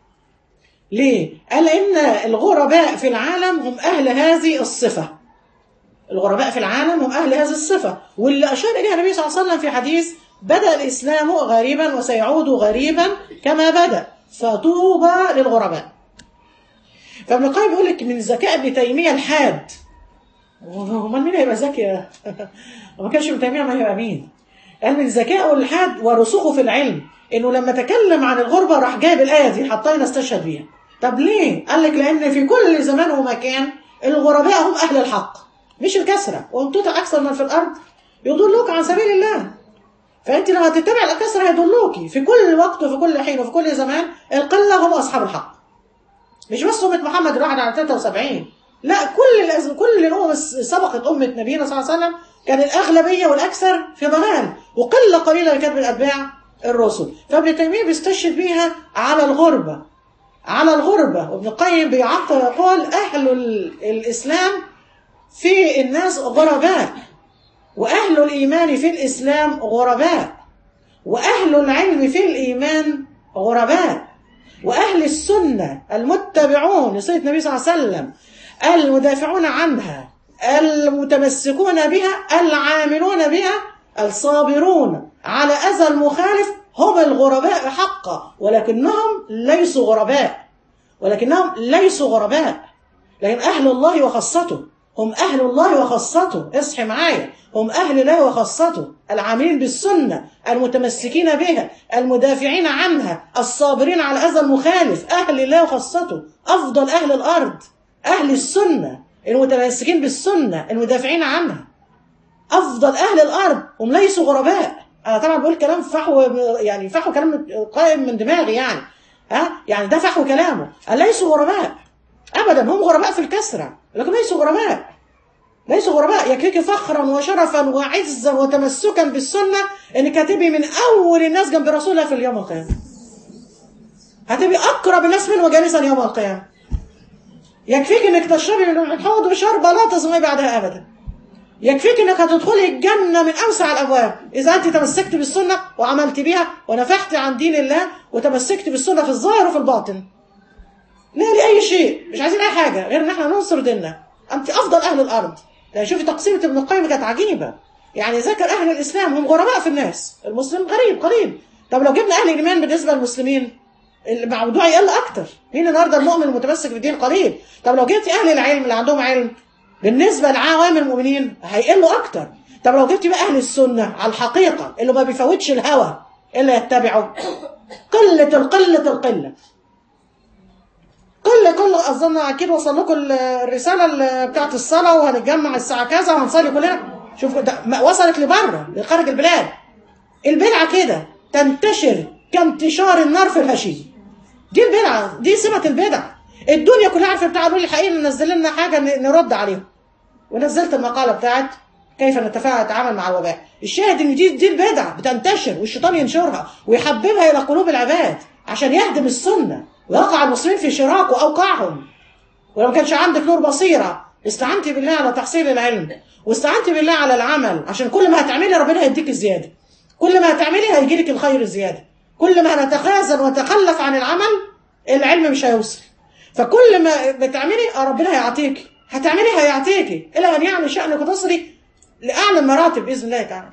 A: ليه؟ قال إن الغرباء في العالم هم أهل هذه الصفة الغرباء في العالم هم أهل هذه الصفة واللي أشار إليها النبي صلى الله عليه وسلم في حديث بدأ الإسلام غريبا وسيعود غريبا كما بدأ فطوبى للغرباء فابن القيم بيقول لك من ذكاء ابن تيمية الحاد امال مين هيبقى ذكي ما كانش ابن تيمية ما هيبقى مين قال من ذكائه الحاد ورسوخه في العلم انه لما تكلم عن الغربة راح جايب الآية دي حطها نستشهد بيها طب ليه؟ قال لك لأن في كل زمان ومكان الغرباء هم أهل الحق مش الكسرة وهم تطع أكثر من في الأرض يضلوك عن سبيل الله فأنت لو هتتبع الكسرة هيضلوكي في كل وقت وفي كل حين وفي كل زمان القلة هم أصحاب الحق مش بس أمة محمد الواحد على 73 لا كل الأز... كل الأمم الس- سبقت أمة نبينا صلى الله عليه وسلم كان الأغلبية والأكثر في ضلال وقلة قليلة اللي كانت من أتباع الرسل فابن تيمية بيستشهد بيها على الغربة على الغربة وابن القيم بيعطى يقول أهل ال- الإسلام في الناس غرباء وأهل الإيمان في الإسلام غرباء وأهل العلم في الإيمان غرباء وأهل السنة المتبعون لسنة النبي صلى الله عليه وسلم المدافعون عنها المتمسكون بها العاملون بها الصابرون على أذى المخالف هم الغرباء حقا ولكنهم ليسوا غرباء ولكنهم ليسوا غرباء لكن أهل الله وخاصته هم أهل الله وخاصته اصحي معايا هم أهل الله وخاصته العاملين بالسنة المتمسكين بها المدافعين عنها الصابرين على أذى المخالف أهل الله وخاصته أفضل أهل الأرض أهل السنة المتمسكين بالسنة المدافعين عنها أفضل أهل الأرض هم ليسوا غرباء أنا طبعا بقول كلام فحو يعني فحو كلام قائم من دماغي يعني ها يعني ده فحو كلامه ليسوا غرباء أبدا هم غرباء في الكسرة لكن ليسوا غرباء ليسوا غرباء يكفيك فخرا وشرفا وعزا وتمسكا بالسنة انك هتبقي من اول الناس جنب رسول الله في اليوم القيامة هتبقي اقرب الناس منه جالسا يوم القيامة يكفيك انك تشربي من الحوض شربة لا تظمئي بعدها ابدا يكفيك انك هتدخلي الجنة من اوسع الابواب اذا انت تمسكت بالسنة وعملت بيها ونفحت عن دين الله وتمسكت بالسنة في الظاهر وفي الباطن لا لأي شيء مش عايزين اي حاجة غير ان احنا ننصر ديننا انت افضل اهل الارض يعني شوفي تقسيمة ابن القيم كانت عجيبة يعني ذكر اهل الاسلام هم غرباء في الناس المسلم غريب قليل طب لو جبنا اهل الايمان بالنسبة للمسلمين الموضوع يقل اكتر مين النهارده المؤمن المتمسك بالدين قليل طب لو جبتي اهل العلم اللي عندهم علم بالنسبة لعوام المؤمنين هيقلوا اكتر طب لو جبتي بقى اهل السنة على الحقيقة اللي ما بيفوتش الهوى الا يتبعه قلة القلة القلة كل كل اظن اكيد وصل لكم الرساله بتاعت الصلاه وهنتجمع الساعه كذا وهنصلي كلنا شوف ده وصلت لبره لخارج البلاد البدعه كده تنتشر كانتشار النار في الهشيم دي البدعه دي سمه البدع الدنيا كلها عارفه بتاع قالوا لي الحقيقه ننزل لنا حاجه نرد عليهم ونزلت المقاله بتاعت كيف نتفاعل نتعامل مع الوباء الشاهد ان دي دي البدع بتنتشر والشيطان ينشرها ويحببها الى قلوب العباد عشان يهدم السنه ويقع المسلمين في شراك واوقعهم ولو ما كانش عندك نور بصيره استعنتي بالله على تحصيل العلم واستعنتي بالله على العمل عشان كل ما هتعملي ربنا هيديك الزياده كل ما هتعملي هيجي لك الخير الزياده كل ما هنتخاذل ونتخلف عن العمل العلم مش هيوصل فكل ما بتعملي ربنا هيعطيكي هتعملي هيعطيكي الى ان يعلي شانك وتصلي لاعلى المراتب باذن الله تعالى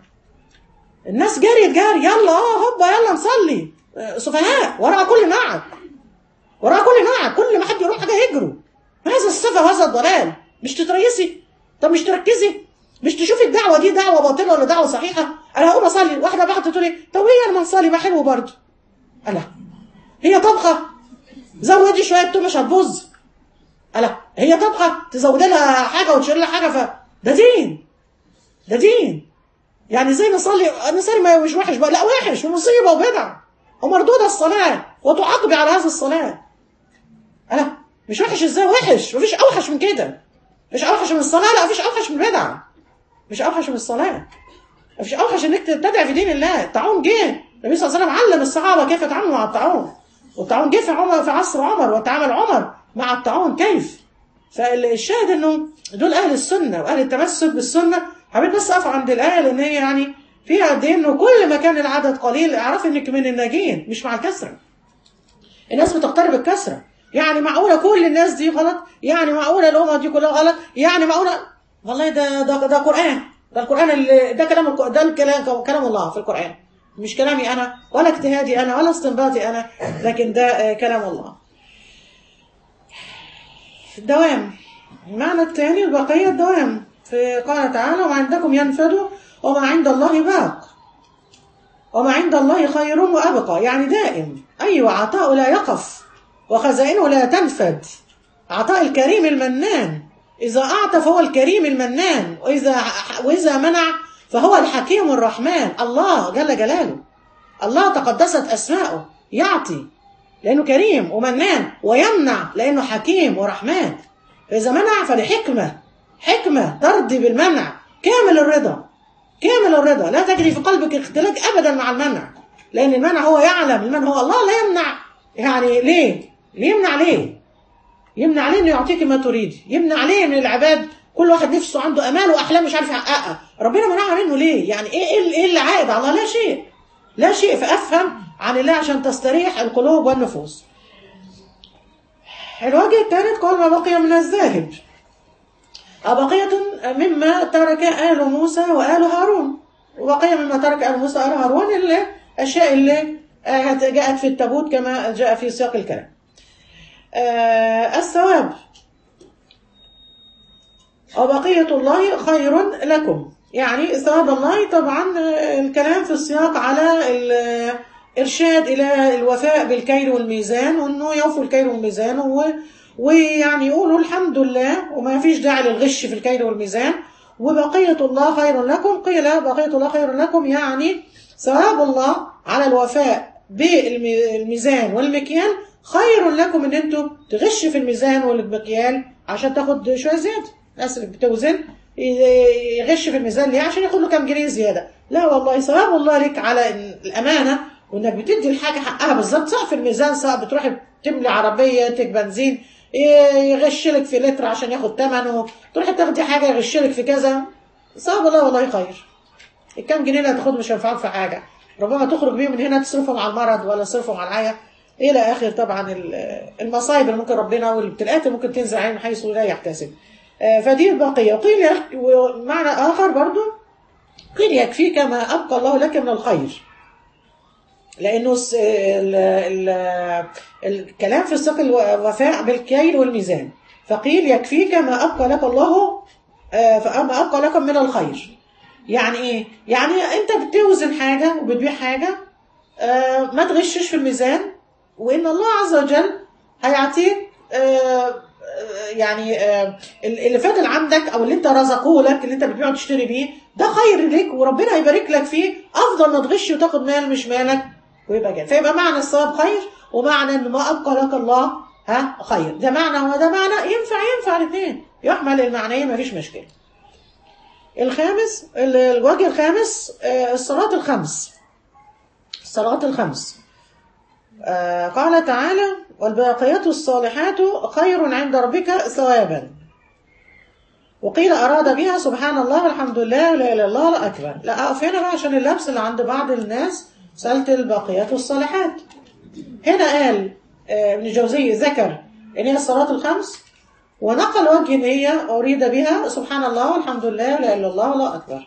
A: الناس جريت جاري يلا اه هوبا يلا نصلي سفهاء وراء كل معك وراء كل معك كل ما حد يروح حاجه يجروا هذا السفه وهذا الضلال مش تتريسي طب مش تركزي مش تشوفي الدعوه دي دعوه باطله ولا دعوه صحيحه انا هقوم اصلي واحده بعد تقول لي طب هي لما نصلي ما حلو برضه الا هي طبخه زودي شويه توم مش هتبوظ الا هي طبخه تزودي لها حاجه وتشيل لها حاجه ف ده دين ده دين يعني زي نصلي نصلي ما مش وحش بقى لا وحش ومصيبه وبدع ومردوده الصلاه وتعاقبي على هذه الصلاه انا مش وحش ازاي وحش مفيش اوحش من كده مش اوحش من الصلاه لا مفيش اوحش من البدع مش اوحش من الصلاه مفيش اوحش انك تبتدع في دين الله الطاعون جه النبي صلى الله عليه وسلم علم الصحابه كيف يتعاملوا مع الطاعون والطاعون جه في عمر في عصر عمر وتعامل عمر مع الطاعون كيف فالشاهد انه دول اهل السنه واهل التمسك بالسنه حبيت بس اقف عند الايه لان هي يعني فيها قد ايه انه كل ما كان العدد قليل اعرفي انك من الناجين مش مع الكسره الناس بتقترب الكسره يعني معقوله كل الناس دي غلط يعني معقوله الامه دي كلها غلط يعني معقوله والله ده ده ده قران ده القران اللي ده كلام ده الكلام كلام الله في القران مش كلامي انا ولا اجتهادي انا ولا استنباطي انا لكن ده كلام الله الدوام المعنى الثاني البقيه الدوام في قال تعالى وما عندكم ينفد وما عند الله باق وما عند الله خير وابقى يعني دائم ايوه عطاء لا يقف وخزائنه لا تنفد عطاء الكريم المنان إذا أعطى فهو الكريم المنان وإذا وإذا منع فهو الحكيم الرحمن الله جل جلاله الله تقدست أسماؤه يعطي لأنه كريم ومنان ويمنع لأنه حكيم ورحمن فإذا منع فلحكمة حكمة ترضي بالمنع كامل الرضا كامل الرضا لا تجري في قلبك اختلاج أبدا مع المنع لأن المنع هو يعلم المنع هو الله لا يمنع يعني ليه؟ يمنع ليه؟ يمنع ليه انه يعطيك ما تريد يمنع ليه من العباد كل واحد نفسه عنده امال واحلام مش عارف يحققها ربنا منعها منه ليه يعني ايه ايه ايه اللي عائد على الله لا شيء لا شيء فافهم عن الله عشان تستريح القلوب والنفوس الوجه الثالث قال ما بقي من الذاهب بقية مما ترك آل موسى وآل هارون وبقية مما ترك آل موسى وآل هارون الأشياء اللي جاءت في التابوت كما جاء في سياق الكلام الثواب وبقية الله خير لكم يعني ثواب الله طبعا الكلام في السياق على الإرشاد إلى الوفاء بالكيل والميزان وأنه يوفوا الكيل والميزان و ويعني يقولوا الحمد لله وما فيش داعي للغش في الكيل والميزان وبقية الله خير لكم قيل بقية الله خير لكم يعني ثواب الله على الوفاء بالميزان والمكيال خير لكم ان انتم تغش في الميزان والمكيال عشان تاخد شويه زياده الناس اللي بتوزن يغش في الميزان ليه عشان ياخد له كام جنيه زياده لا والله ثواب الله لك على الامانه وانك بتدي الحاجه حقها بالظبط سواء في الميزان سواء بتروحي تملي عربيتك بنزين يغش لك في لتر عشان ياخد ثمنه تروحي تاخدي حاجه يغش لك في كذا ثواب الله والله خير الكام جنيه اللي هتاخد مش هينفعوك في حاجه ربما تخرج بيهم من هنا تصرفهم على المرض ولا تصرفهم على العيا الى اخر طبعا المصايب اللي ممكن ربنا والابتلاءات اللي ممكن تنزل عليه من حيث لا يحتسب فدي البقيه وقيل ومعنى اخر برضو قيل يكفيك ما ابقى الله لك من الخير لانه ال ال الكلام في سياق الوفاء بالكيل والميزان فقيل يكفيك ما ابقى لك الله ما ابقى لك من الخير يعني ايه يعني انت بتوزن حاجه وبتبيع حاجه ما تغشش في الميزان وان الله عز وجل هيعطيك يعني اللي فاضل عندك او اللي انت رزقوه لك اللي انت بتبيعه وتشتري بيه ده خير لك وربنا هيبارك لك فيه افضل ما تغش وتاخد مال مش مالك ويبقى جاي فيبقى معنى الصواب خير ومعنى ان ما ابقى لك الله ها خير ده معنى وده معنى ينفع ينفع الاثنين يحمل المعنيين مفيش مشكله الخامس الوجه الخامس الصلاه الخمس الصلاه الخمس قال تعالى والباقيات الصالحات خير عند ربك ثوابا وقيل أراد بها سبحان الله والحمد لله لا إله إلا الله لا أكبر لا أقف هنا بقى عشان اللبس اللي عند بعض الناس سألت الباقيات الصالحات هنا قال ابن الجوزي ذكر إن هي الصلاة الخمس ونقل وجه إن هي أريد بها سبحان الله والحمد لله لا إله إلا الله لا أكبر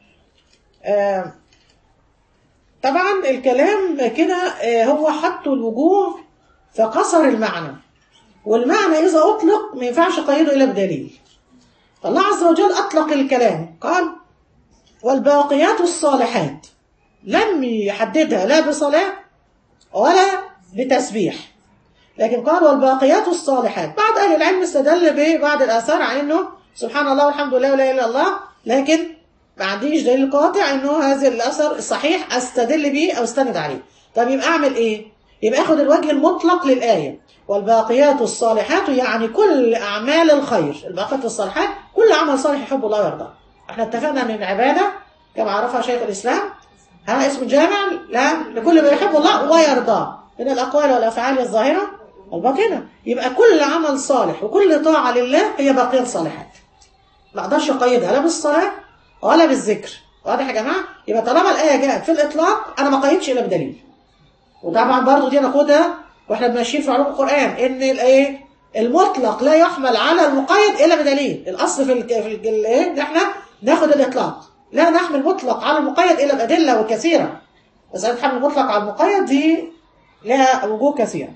A: طبعا الكلام كده هو حط الوجوه فقصر المعنى والمعنى إذا أطلق ما ينفعش قيده إلا بدليل الله عز وجل أطلق الكلام قال والباقيات الصالحات لم يحددها لا بصلاة ولا بتسبيح لكن قال والباقيات الصالحات بعض أهل العلم استدل ببعض الآثار عن أنه سبحان الله والحمد لله ولا إله إلا الله لكن ما عنديش دليل قاطع أنه هذا الأثر صحيح أستدل به أو استند عليه طب يبقى أعمل إيه؟ يبقى أخذ الوجه المطلق للآية والباقيات الصالحات يعني كل أعمال الخير الباقيات الصالحات كل عمل صالح يحب الله ويرضاه احنا اتفقنا ان العبادة كما عرفها شيخ الإسلام ها اسم جامع لا لكل ما يحب الله ويرضاه من الأقوال والأفعال الظاهرة والباطنة يبقى كل عمل صالح وكل طاعة لله هي باقيات صالحات ما اقدرش اقيدها لا بالصلاة ولا بالذكر واضح يا جماعة يبقى طالما الآية جاءت في الإطلاق أنا ما قيدش إلا بدليل وطبعا برضو دي ناخدها واحنا ماشيين في علوم القرآن ان الايه المطلق لا يحمل على المقيد الا بدليل الاصل في ال في الايه ان احنا ناخد الاطلاق لا نحمل مطلق على المقيد الا بادله وكثيره مساله حمل المطلق على المقيد دي لها وجوه كثيره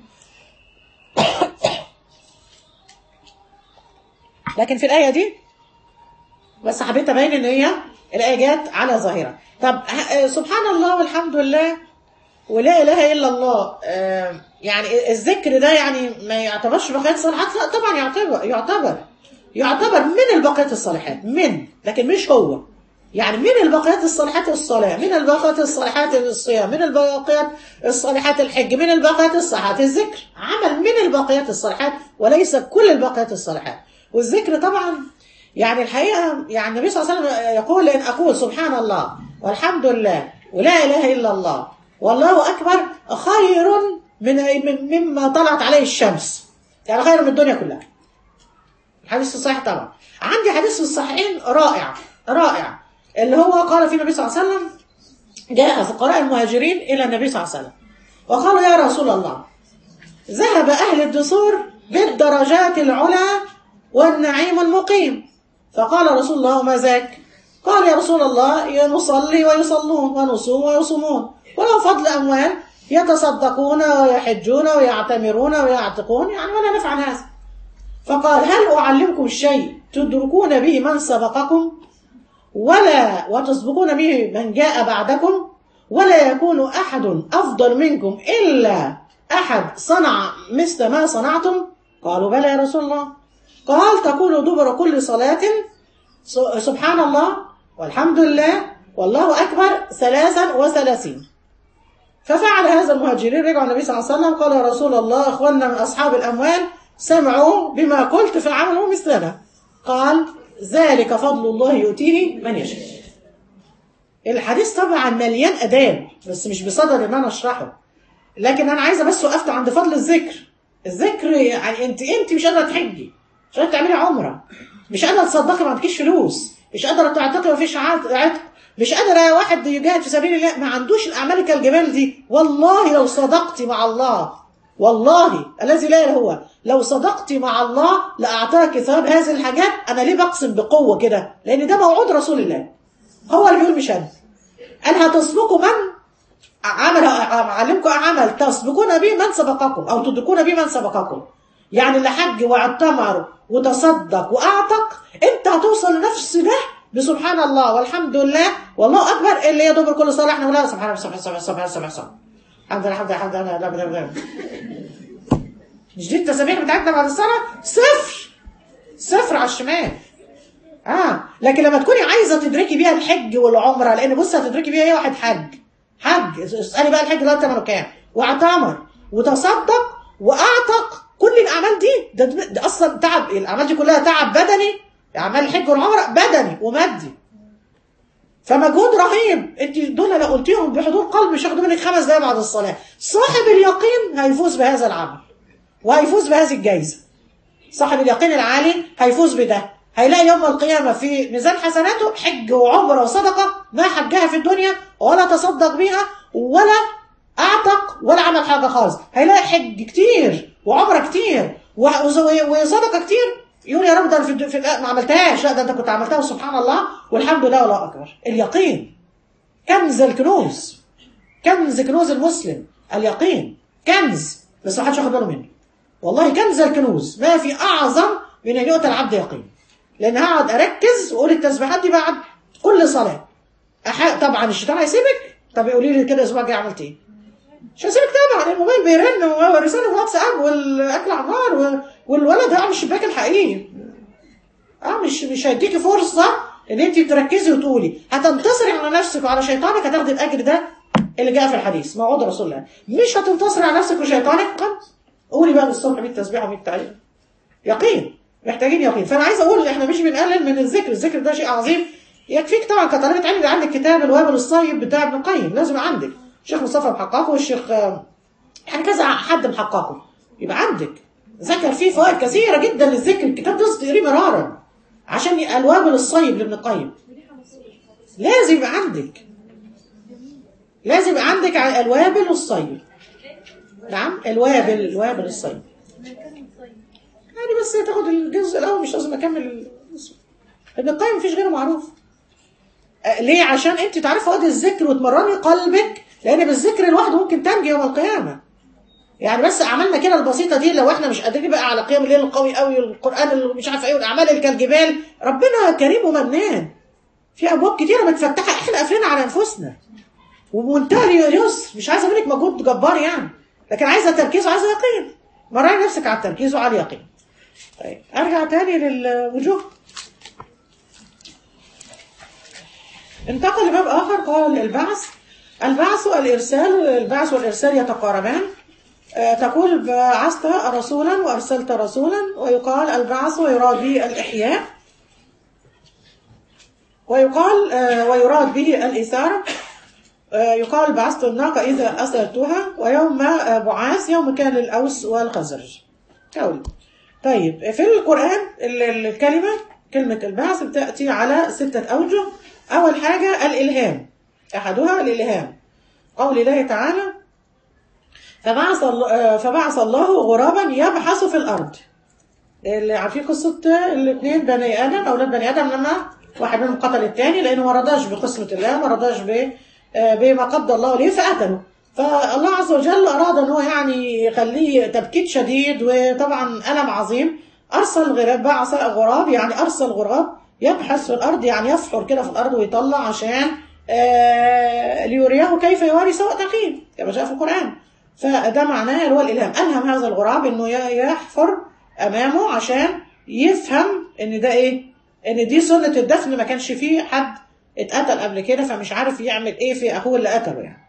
A: لكن في الايه دي بس حبيت ابين ان هي الايه جت على ظاهره طب سبحان الله والحمد لله ولا اله الا الله آه يعني الذكر ده يعني ما يعتبرش بقيات الصالحات لا طبعا يعتبر يعتبر يعتبر من البقيات الصالحات من لكن مش هو يعني من البقيات الصالحات الصلاة من البقيات الصالحات الصيام من البقيات الصالحات الحج من البقيات الصالحات الذكر عمل من البقيات الصالحات وليس كل البقيات الصالحات والذكر طبعا يعني الحقيقة يعني النبي صلى الله عليه وسلم يقول إن أقول سبحان الله والحمد لله ولا إله إلا الله والله أكبر خير من مما طلعت عليه الشمس يعني خير من الدنيا كلها حديث الصحيح طبعا عندي حديث في الصحيحين رائع رائع اللي هو قال فيه النبي صلى الله عليه وسلم جاء فقراء المهاجرين إلى النبي صلى الله عليه وسلم وقالوا يا رسول الله ذهب أهل الدثور بالدرجات العلى والنعيم المقيم فقال رسول الله ما ذاك قال يا رسول الله نصلي ويصلون ونصوم ويصومون ولو فضل أموال يتصدقون ويحجون ويعتمرون ويعتقون يعني ولا نفعل هذا فقال هل أعلمكم شيء تدركون به من سبقكم ولا وتسبقون به من جاء بعدكم ولا يكون أحد أفضل منكم إلا أحد صنع مثل ما صنعتم قالوا بلى يا رسول الله قال تقول دبر كل صلاة سبحان الله والحمد لله والله أكبر ثلاثا وثلاثين ففعل هذا المهاجرين رجعوا النبي صلى الله عليه وسلم قال يا رسول الله اخواننا من اصحاب الاموال سمعوا بما قلت فعملوا مثلنا قال ذلك فضل الله يؤتيه من يشاء الحديث طبعا مليان اداب بس مش بصدد ان انا اشرحه لكن انا عايزه بس وقفت عند فضل الذكر الذكر يعني انت انت مش قادره تحجي مش قادره تعملي عمره مش قادره تصدقي ما عندكيش فلوس مش قادره تعتقي ما فيش عتق مش قادر واحد يجاهد في سبيل الله ما عندوش الاعمال كالجبال دي والله لو صدقتي مع الله والله الذي لا اله هو لو صدقتي مع الله لاعطاك ثواب هذه الحاجات انا ليه بقسم بقوه كده لان ده موعود رسول الله هو اللي بيقول مش انا قال هتسبقوا من عمل اعلمكم عمل تسبقون به من سبقكم او تدركون به من سبقكم يعني اللي حج واعتمر وتصدق واعتق انت هتوصل لنفس ده بسبحان الله والحمد لله والله اكبر اللي هي دبر كل صلاه احنا ولا سبحان الله سبحان الله سبحان الله سبحان الله الحمد لله الحمد لله الحمد لله لا لا لا مش دي التسابيح بتاعتنا بعد الصلاه صفر صفر على الشمال اه لكن لما تكوني عايزه تدركي بيها الحج والعمره لان بص هتدركي بيها ايه واحد حج حج اسالي بقى الحج دلوقتي ثمنه كام واعتمر وتصدق واعتق كل الاعمال دي ده, ده اصلا تعب الاعمال دي كلها تعب بدني اعمال الحج والعمره بدني ومادي فمجهود رهيب انت دول لو قلتيهم بحضور قلب مش هياخدوا منك خمس دقايق بعد الصلاه صاحب اليقين هيفوز بهذا العمل وهيفوز بهذه الجائزه صاحب اليقين العالي هيفوز بده هيلاقي يوم القيامة في ميزان حسناته حج وعمرة وصدقة ما حجها في الدنيا ولا تصدق بيها ولا أعتق ولا عمل حاجة خالص هيلاقي حج كتير وعمرة كتير وصدقة كتير يقول يا رب ده في, في ما عملتهاش لا ده انت كنت عملتها سبحان الله والحمد لله والله اكبر اليقين كنز الكنوز كنز كنوز المسلم اليقين كنز بس ما حدش واخد باله منه والله كنز الكنوز ما في اعظم من ان يؤتى العبد يقين لان هقعد اركز واقول التسبيحات دي بعد كل صلاه أح... طبعا الشيطان هيسيبك طب قولي لي كده الاسبوع الجاي عملت ايه مش هسيبك طبعا الموبايل بيرن ورساله في واتساب والاكل على النار والولد هيقع من الشباك الحقيقي اه مش مش هيديكي فرصه ان انت تركزي وتقولي هتنتصري على نفسك وعلى شيطانك هتاخدي الاجر ده اللي جاء في الحديث موعود رسول الله مش هتنتصري على نفسك وشيطانك خلاص قولي بقى الصبح 100 تسبيح و100 تعليم يقين محتاجين يقين فانا عايز اقول احنا مش بنقلل من الذكر الذكر ده شيء عظيم يكفيك طبعا كطالبه علم عندك كتاب الوابل الصيب بتاع ابن القيم لازم عندك الشيخ مصطفى محققه والشيخ يعني كذا حد محققه يبقى عندك ذكر فيه فوائد كثيره جدا للذكر الكتاب ده تقريه مرارا عشان الوابل الصيب لابن القيم لازم يبقى عندك لازم يبقى عندك الوابل الصيب نعم الوابل الوابل الصيب يعني بس تاخد الجزء الاول مش لازم اكمل ابن القيم مفيش غيره معروف ليه عشان انت تعرفي فوائد الذكر وتمرني قلبك لان بالذكر لوحده ممكن تنجي يوم القيامه يعني بس اعمالنا كده البسيطه دي لو احنا مش قادرين بقى على قيام الليل القوي قوي والقران اللي مش عارف ايه والاعمال اللي كالجبال ربنا كريم ومنان في ابواب كتيره متفتحه احنا قافلين على انفسنا وبمنتهى اليسر مش عايزه منك مجهود جبار يعني لكن عايزه تركيز وعايزه يقين مرني نفسك على التركيز وعلى اليقين طيب ارجع تاني للوجوه انتقل لباب اخر قال البعث البعث والارسال البعث والارسال يتقاربان تقول بعثت رسولا وارسلت رسولا ويقال البعث ويراد به الاحياء ويقال ويراد به الاثاره يقال بعثت الناقه اذا اسرتها ويوم بعاث يوم كان الاوس والخزرج قول طيب في القرآن ال- ال- الكلمة كلمة البعث بتأتي على ستة أوجه أول حاجة الإلهام أحدها الإلهام قول الله تعالى فبعث الله, آه، فبعث الله غرابا يبحث في الأرض اللي عارفين قصة الاثنين بني آدم أولاد بني آدم لما واحد منهم قتل الثاني لأنه ما رضاش بقسمة الله ما رضاش ب- آه، بما قدر الله ليه فقتله فالله عز وجل أراد أن هو يعني يخليه تبكيت شديد وطبعا ألم عظيم أرسل غراب بعث غراب يعني أرسل غراب يبحث في الأرض يعني يفحر كده في الأرض ويطلع عشان آه، ليريه كيف يواري سوء أخيه كما جاء في القرآن فده معناه اللي هو الإلهام ألهم هذا الغراب إنه ي- يحفر أمامه عشان يفهم إن ده إيه إن دي سنة الدفن ما كانش فيه حد اتقتل قبل كده فمش عارف يعمل إيه في أخوه اللي قتله يعني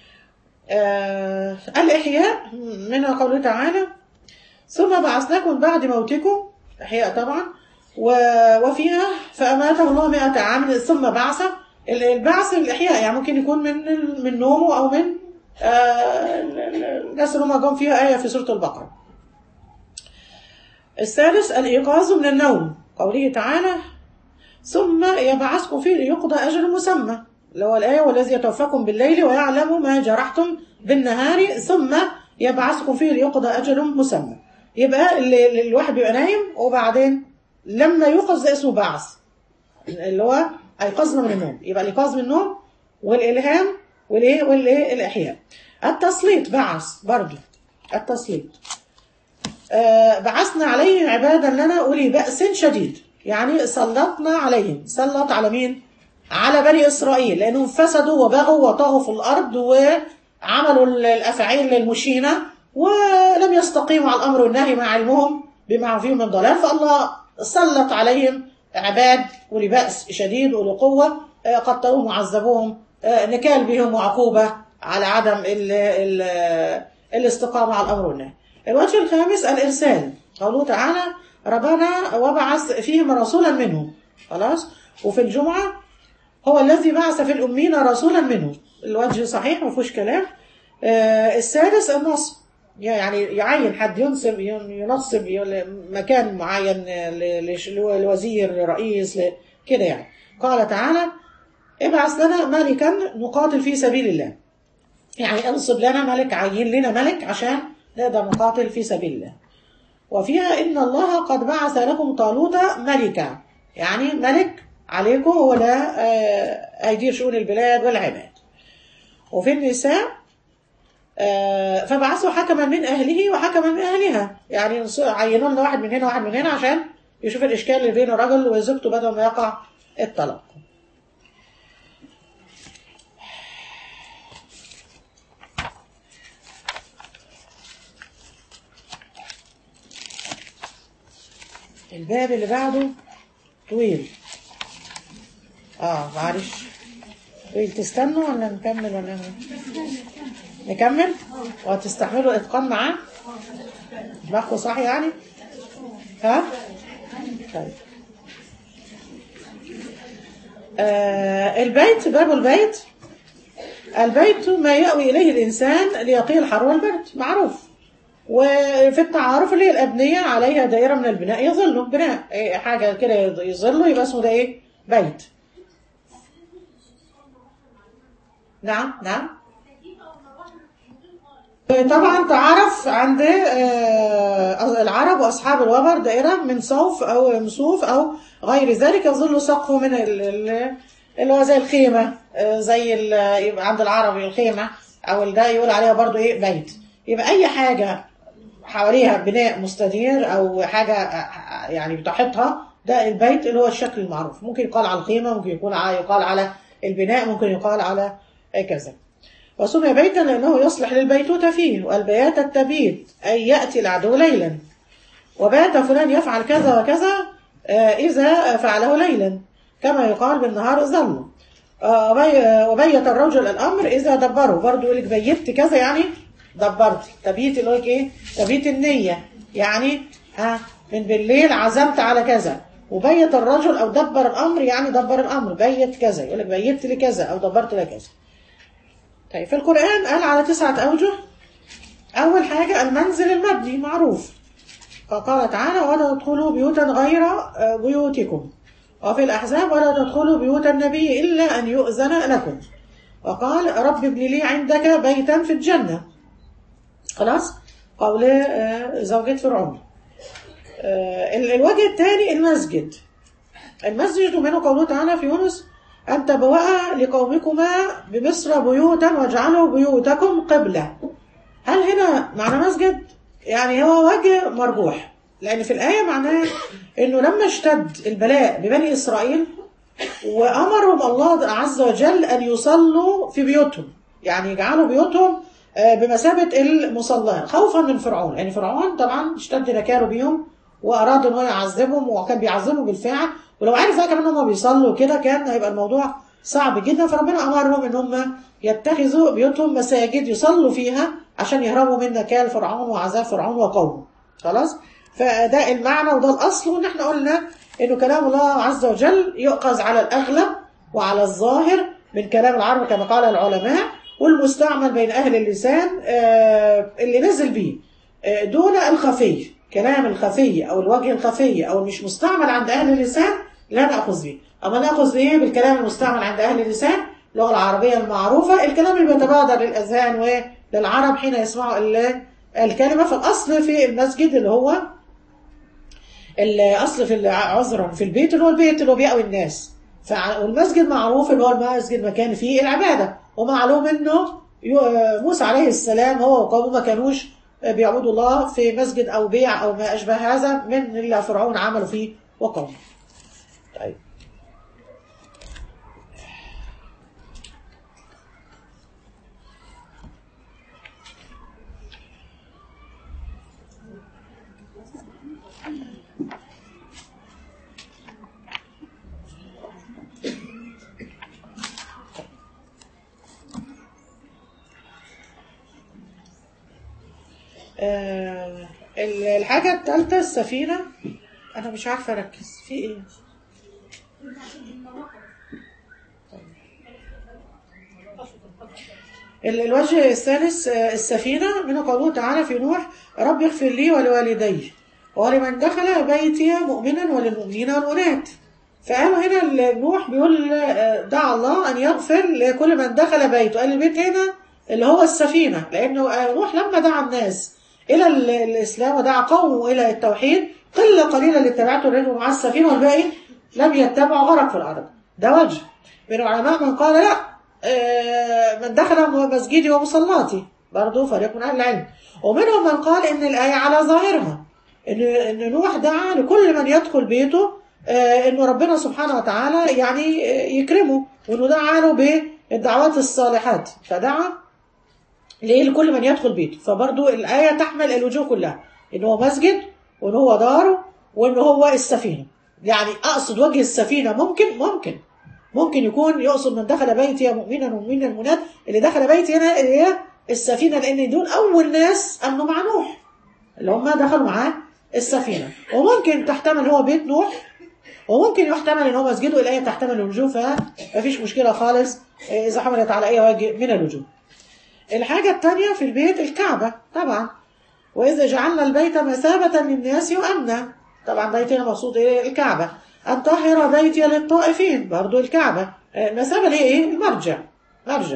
A: آه الإحياء من قوله تعالى ثم بعثناكم بعد موتكم إحياء طبعا و- وفيها فأماته الله مئة عام ثم بعث ال- البعث الإحياء يعني ممكن يكون من ال- من نومه أو من آه، ال- ال- الناس اللي هم جم فيها آية في سورة البقرة الثالث الإيقاظ من النوم قوله تعالى ثم يبعثكم فيه ليقضى أجل مسمى اللي هو الآية والذي يتوفاكم بالليل ويعلم ما جرحتم بالنهار ثم يبعثكم فيه ليقضى أجل مسمى يبقى ال- ال- الواحد بيبقى نايم وبعدين لما يوقظ ده اسمه بعث اللي هو أيقظنا من النوم يبقى الإيقاظ من النوم والإلهام والإيه والإيه الإحياء التسليط بعث برضه التسليط آه، بعثنا عليهم عبادا لنا أولي بأس شديد يعني سلطنا عليهم سلط على مين؟ على بني إسرائيل لأنهم فسدوا وبغوا وطغوا في الأرض وعملوا ال- الأفعال المشينة ولم يستقيموا على الأمر والنهي مع علمهم بما فيهم من ضلال فالله سلط عليهم عباد أولي بأس شديد أولي قوة آه، قتلوهم وعذبوهم آه، نكال بهم وعقوبة على عدم ال ال الاستقامة على الأمر والنهي الوجه الخامس الإرسال قوله تعالى ربنا وبعث فيهم رسولا منهم خلاص وفي الجمعة هو الذي بعث في الأمين رسولا منهم الوجه صحيح ما فيهوش كلام آه السادس النصب يعني يعين حد ينصب ينصب مكان معين ل- لش- لوزير لرئيس ل- كده يعني قال تعالى ابعث لنا ملكا نقاتل في سبيل الله يعني انصب لنا ملك عين لنا ملك عشان نقدر نقاتل في سبيل الله وفيها إن الله قد بعث لكم طالوت ملكا يعني ملك عليكم هو لا آه، هيدير شؤون البلاد والعباد وفي النساء آه، فبعثوا حكما من أهله وحكما من أهلها يعني نص- عينوا لنا واحد من هنا وواحد من هنا عشان يشوف الإشكال اللي بين الرجل وزوجته بدل ما يقع الطلاق الباب اللي بعده طويل اه معلش طويل تستنوا ولا نكمل ولا نكمل وهتستحملوا الاتقان معاه دماغكم صح يعني ها طيب آه البيت باب البيت البيت ما يأوي إليه الإنسان ليقي الحر والبرد معروف وفي التعارف اللي هي الأبنية عليها دائرة من البناء يظل بناء إيه حاجة كده يظل يبقى اسمه ده إيه بيت نعم نعم طبعا تعرف عند آه، العرب واصحاب الوبر دائره من صوف او مصوف او غير ذلك يظل سقفه من ال- ال- اللي هو زي الخيمه آه، زي ال- يبقى عند العرب الخيمه او ده يقول عليها برضو ايه بيت يبقى اي حاجه حواليها بناء مستدير او حاجه آه، يعني بتحيطها ده البيت اللي هو الشكل المعروف ممكن يقال على الخيمه ممكن يكون ع- يقال على البناء ممكن يقال على كذا وسمي بيتا لأنه يصلح للبيتوتة فيه والبيات التبيت أي يأتي العدو ليلا وبات فلان يفعل كذا وكذا آه، إذا فعله ليلا كما يقال بالنهار ظل آه، وبي- وبيت الرجل الأمر إذا دبره برضو يقول لك بيت كذا يعني دبرت تبيت اللي هو إيه تبيت النية يعني ها من بالليل عزمت على كذا وبيت الرجل أو دبر الأمر يعني دبر الأمر بيت كذا يقول لك بيت لكذا أو دبرت لكذا طيب في القرآن قال على تسعة أوجه أول حاجة المنزل المبني معروف فقال تعالى ولا تدخلوا بيوتا غير آه، بيوتكم وفي الأحزاب ولا تدخلوا بيوت النبي إلا أن يؤذن لكم وقال رب ابن لي عندك بيتا في الجنة خلاص قول آه، زوجة فرعون آه، ال- الوجه الثاني المسجد المسجد ومنه قوله تعالى في يونس أن تبوأ لقومكما بمصر بيوتا واجعلوا بيوتكم قبلة هل هنا معنى مسجد يعني هو وجه مرجوح لأن في الآية معناه إنه لما اشتد البلاء ببني إسرائيل وأمرهم الله عز وجل أن يصلوا في بيوتهم يعني يجعلوا بيوتهم آه، بمثابة المصلى خوفا من فرعون يعني فرعون طبعا اشتد نكاله بيهم وأراد إن هو يعذبهم وكان بيعذبهم بالفعل ولو عرف بقى كمان إن هم بيصلوا كده كان هيبقى الموضوع صعب جدا فربنا أمرهم إن هم يتخذوا بيوتهم مساجد يصلوا فيها عشان يهربوا من نكال فرعون وعذاب فرعون وقومه خلاص فده المعنى وده الأصل وإن احنا قلنا إنه كلام الله عز وجل يؤخذ على الأغلب وعلى الظاهر من كلام العرب كما قال العلماء والمستعمل بين أهل اللسان آه، اللي نزل به آه، دون الخفي كلام الخفي أو الوجه الخفي أو مش مستعمل عند أهل اللسان لا نأخذ به أما نأخذ به بالكلام المستعمل عند أهل اللسان اللغة العربية المعروفة الكلام اللي بيتبادر للأذهان وللعرب حين يسمعوا ال- الكلمة فالأصل في المسجد اللي هو الاصل في عذرا في البيت اللي هو البيت اللي هو بيأوي الناس فع- والمسجد معروف اللي هو المسجد مكان فيه العباده ومعلوم انه يو- موسى عليه السلام هو وقومه ما كانوش بيعبدوا الله في مسجد او بيع او ما اشبه هذا من اللي فرعون عملوا فيه وقومه. طيب آه، ال- الحاجة الثالثة السفينة أنا مش عارفة أركز في إيه؟ ال- الوجه الثالث آه، السفينة من قوله تعالى في نوح رب اغفر لي ولوالدي ولمن دخل بيتي مؤمنا وللمؤمنين والمؤمنات فقالوا هنا ال- نوح بيقول آه، دعا الله أن يغفر لكل من دخل بيته قال البيت هنا اللي هو السفينة لأنه آه، نوح لما دعا الناس إلى ال- الإسلام ودعا قومه إلى التوحيد قلة قليلة اللي اتبعته لأنه مع السفينة والباقي لم يتبعوا غرق في الأرض ده وجه من العلماء من قال لا آه، من دخل مسجدي ومصلاتي برضه فريق من أهل العلم ومنهم من قال إن الآية على ظاهرها إن إن نوح دعا لكل من يدخل بيته آه، إنه ربنا سبحانه وتعالى يعني آه، يكرمه وإنه دعا له بالدعوات الصالحات فدعا ليه لكل من يدخل بيته فبرضو الآية تحمل الوجوه كلها إن هو مسجد وإن هو داره وإن هو السفينة يعني أقصد وجه السفينة ممكن ممكن ممكن يكون يقصد من دخل بيتي مؤمنا ومؤمنا المناد اللي دخل بيتي هنا هي السفينة لأن دول أول ناس أمنوا مع نوح اللي هم دخلوا معاه السفينة وممكن تحتمل هو بيت نوح وممكن يحتمل ان هو مسجده الآية تحتمل الوجوه فمفيش مشكلة خالص إذا حملت على أي وجه من الوجوه الحاجة التانية في البيت الكعبة طبعا وإذا جعلنا البيت مثابة للناس وأمنا طبعا بيت هنا مقصود إيه الكعبة أن طهر بيتي للطائفين برضو الكعبة آه، المثابة دي إيه المرجع مرجع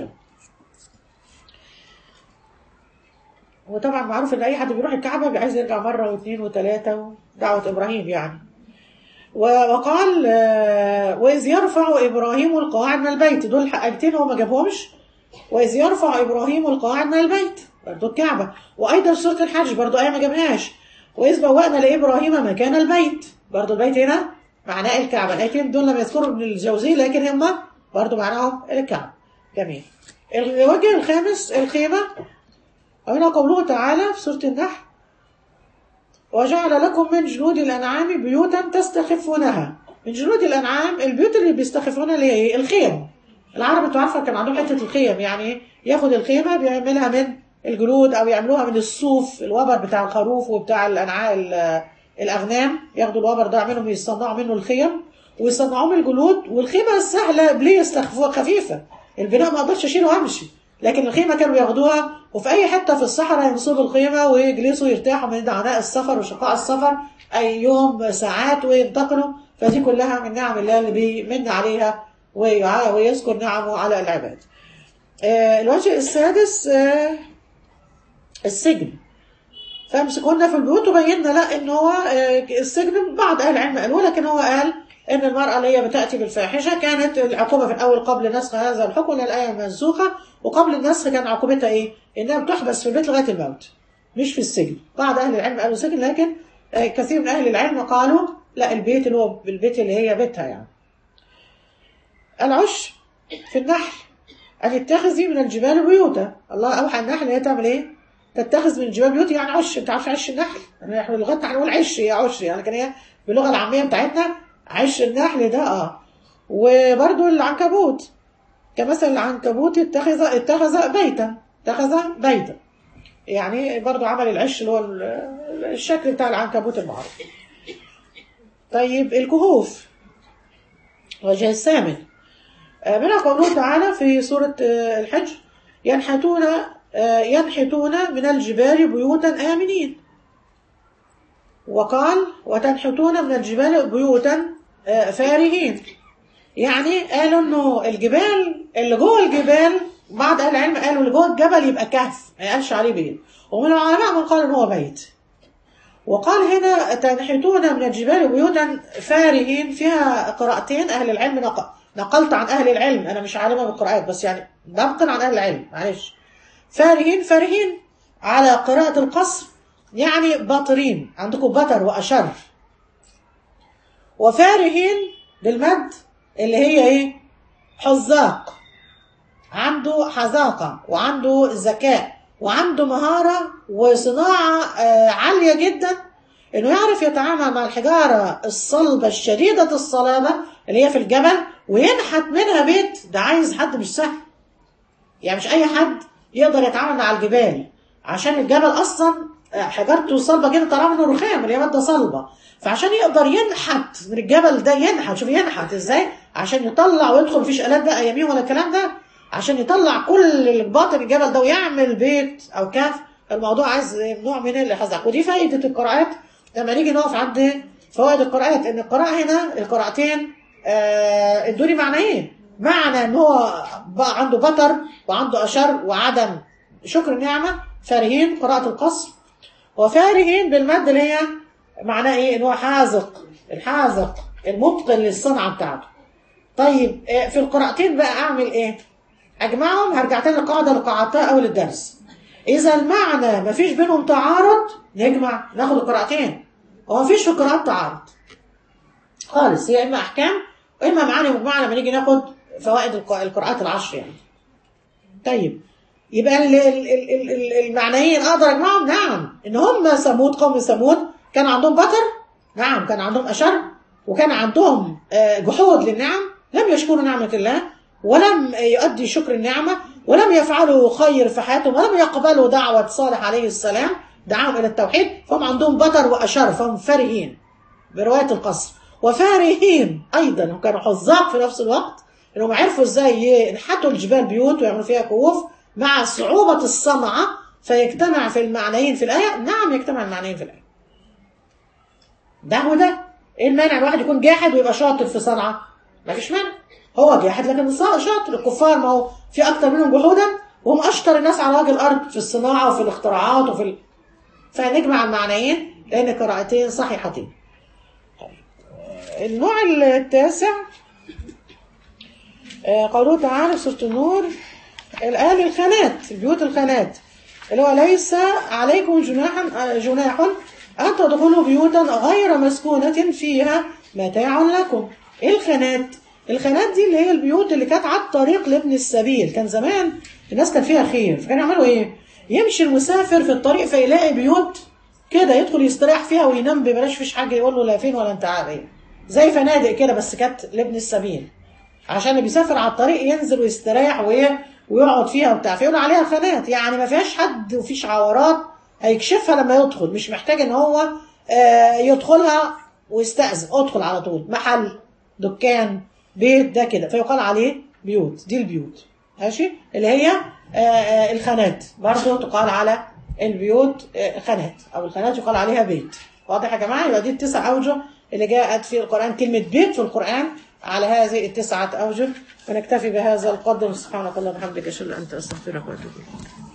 A: وطبعا معروف ان اي حد بيروح الكعبه بيبقى عايز يرجع مره واثنين وثلاثه دعوه ابراهيم يعني و- وقال آه، واذ يرفع ابراهيم القواعد من البيت دول حاجتين هو ما جابهمش واذ يرفع ابراهيم القواعد من البيت برضه الكعبه وايضا سوره الحج برضه ايه ما جابهاش واذ بوأنا لابراهيم مكان البيت برضه البيت هنا معناه الكعبه الايتين دول لم يذكروا ابن الجوزي لكن هم برضه معناهم الكعبه جميل الوجه الخامس الخيمه هنا قوله تعالى في سورة النحل وجعل لكم من جلود الأنعام بيوتا تستخفونها من جلود الأنعام البيوت اللي بيستخفونها اللي هي إيه؟ الخيم العرب انتوا عارفة كان عندهم حتة الخيم يعني ياخد الخيمة بيعملها من الجلود أو يعملوها من الصوف الوبر بتاع الخروف وبتاع الأنعام الأغنام ياخدوا الوبر ده يعملوا يصنعوا منه الخيم ويصنعوه من الجلود والخيمة السهلة ليه يستخفوها خفيفة البناء ما اقدرش اشيله وامشي لكن الخيمة كانوا بياخدوها وفي أي حتة في الصحراء ينصبوا الخيمة ويجلسوا يرتاحوا من عناء السفر وشقاء السفر أي يوم ساعات وينتقلوا فدي كلها من نعم الله اللي بيمن عليها ويع- ويذكر نعمه على العباد آه، الوجه السادس آه، السجن فامسكونا في البيوت وبينا لا ان هو آه، السجن بعض اهل العلم قالوا لكن هو قال ان المراه اللي هي بتاتي بالفاحشه كانت العقوبه في الاول قبل نسخ هذا الحكم لان الايه منسوخه وقبل النسخ كان عقوبتها ايه؟ انها بتحبس في البيت لغايه الموت مش في السجن بعض اهل العلم قالوا سجن لكن آه، كثير من اهل العلم قالوا لا البيت اللي هو البيت اللي هي بيتها يعني العش في النحل أن يتخذي من الجبال بيوتا الله أوحى النحل إن هي تعمل إيه؟ تتخذ من الجبال بيوت يعني عش أنت عارف عش النحل يعني إحنا لغتنا هنقول عش هي عش يعني لكن هي باللغة العامية بتاعتنا عش النحل ده أه وبرده العنكبوت كمثل العنكبوت اتخذ اتخذ بيتا اتخذ بيتا يعني برضو عمل العش اللي هو ال- الشكل بتاع العنكبوت المعروف طيب الكهوف وجه الثامن آه، منها قوله تعالى في سورة آه، الحج ينحتون آه، ينحتون من الجبال بيوتا آمنين وقال وتنحتون من الجبال بيوتا آه، فارهين يعني قالوا انه الجبال اللي جوه الجبال بعض اهل العلم قالوا اللي جوه الجبل يبقى كهف ما قالش عليه بيت ومن العلماء من قال ان هو بيت وقال هنا تنحتون من الجبال بيوتا فارهين فيها قراءتين اهل العلم نق- نقلت عن اهل العلم انا مش عالمه بالقراءات بس يعني بنقل عن اهل العلم معلش فارهين فارهين على قراءة القصر يعني باطرين عندكم بطر وأشر وفارهين بالمد اللي هي ايه حذاق عنده حذاقة وعنده ذكاء وعنده مهارة وصناعة آه، عالية جدا انه يعرف يتعامل مع الحجارة الصلبة الشديدة الصلابة اللي هي في الجبل وينحت منها بيت ده عايز حد مش سهل يعني مش اي حد يقدر يتعامل مع الجبال عشان الجبل اصلا آه، حجارته صلبة جدا طالعة منه رخام اللي هي مادة صلبة فعشان يقدر ينحت من الجبل ده ينحت شوف ينحت ازاي عشان يطلع ويدخل مفيش آلات بقى يمين ولا الكلام ده عشان يطلع كل اللي باطن الجبل ده ويعمل بيت او كهف الموضوع عايز نوع من الحذاق ودي فايدة القراءات لما نيجي نقف عند فوائد القراءات ان القراءة هنا القراءتين آه ادوني معنيين معنى ان هو بقى عنده بطر وعنده اشر وعدم شكر النعمة فارهين قراءة القصر وفارهين بالمد اللي هي معناه ايه ان هو حاذق الحاذق المتقن للصنعة بتاعته طيب آه، في القراءتين بقى اعمل ايه اجمعهم هرجع تاني للقاعده اللي قعدتها اول الدرس اذا المعنى ما فيش بينهم تعارض نجمع ناخد القراءتين هو ما فيش في القراءات تعارض خالص هي اما احكام واما معاني مجموعه لما نيجي ناخد فوائد الق- القراءات العشر يعني طيب يبقى ال- ال- ال- ال- ال- المعنيين اقدر اجمعهم نعم ان هم ثمود قوم ثمود كان عندهم بطر نعم كان عندهم اشر وكان عندهم آه، جحود للنعم لم يشكروا نعمه الله ولم يؤدي شكر النعمه ولم يفعلوا خير في حياتهم ولم يقبلوا دعوه صالح عليه السلام دعاهم الى التوحيد فهم عندهم بطر واشر فهم فرهين بروايه القصر وفارهين ايضا وكانوا حذاق في نفس الوقت انهم عرفوا ازاي ينحتوا الجبال بيوت ويعملوا فيها كهوف مع صعوبه الصنعه فيجتمع في المعنيين في الايه نعم يجتمع المعنيين في الايه ده وده ايه المانع الواحد يكون جاحد ويبقى شاطر في صنعه ما فيش مانع هو جاحد لكن صا- شاطر الكفار ما هو في اكتر منهم جحودا وهم اشطر الناس على وجه الارض في الصناعه وفي الاختراعات وفي ال... فنجمع المعنيين لان قراءتين صحيحتين النوع التاسع آه، قوله تعالى في سورة النور الآن الخانات البيوت الخانات اللي هو ليس عليكم جناح آه، جناح أن تدخلوا بيوتا غير مسكونة فيها متاع لكم إيه الخانات؟ الخانات دي اللي هي البيوت اللي كانت على الطريق لابن السبيل كان زمان الناس كان فيها خير فكانوا يعملوا ايه؟ يمشي المسافر في الطريق فيلاقي بيوت كده يدخل يستريح فيها وينام ببلاش فيش حاجه يقول له لا فين ولا انت عارف ايه زي فنادق كده بس كانت لابن السبيل عشان اللي بيسافر على الطريق ينزل ويستريح وي- ويقعد فيها وبتاع فيقولوا عليها خانات يعني ما فيهاش حد وفيش عورات هيكشفها لما يدخل مش محتاج ان هو آه، يدخلها ويستأذن ادخل على طول محل دكان بيت ده كده فيقال عليه بيوت دي البيوت ماشي اللي هي آه، آه، الخانات برضه تقال على البيوت آه، خانات او الخانات يقال عليها بيت واضح يا جماعه يبقى دي التسع اوجه اللي جاءت في القران كلمه بيت في القران على هذه التسعه اوجه ونكتفي بهذا القدر سبحانك اللهم وبحمدك اشهد ان لا اله الا انت استغفرك واتوب اليك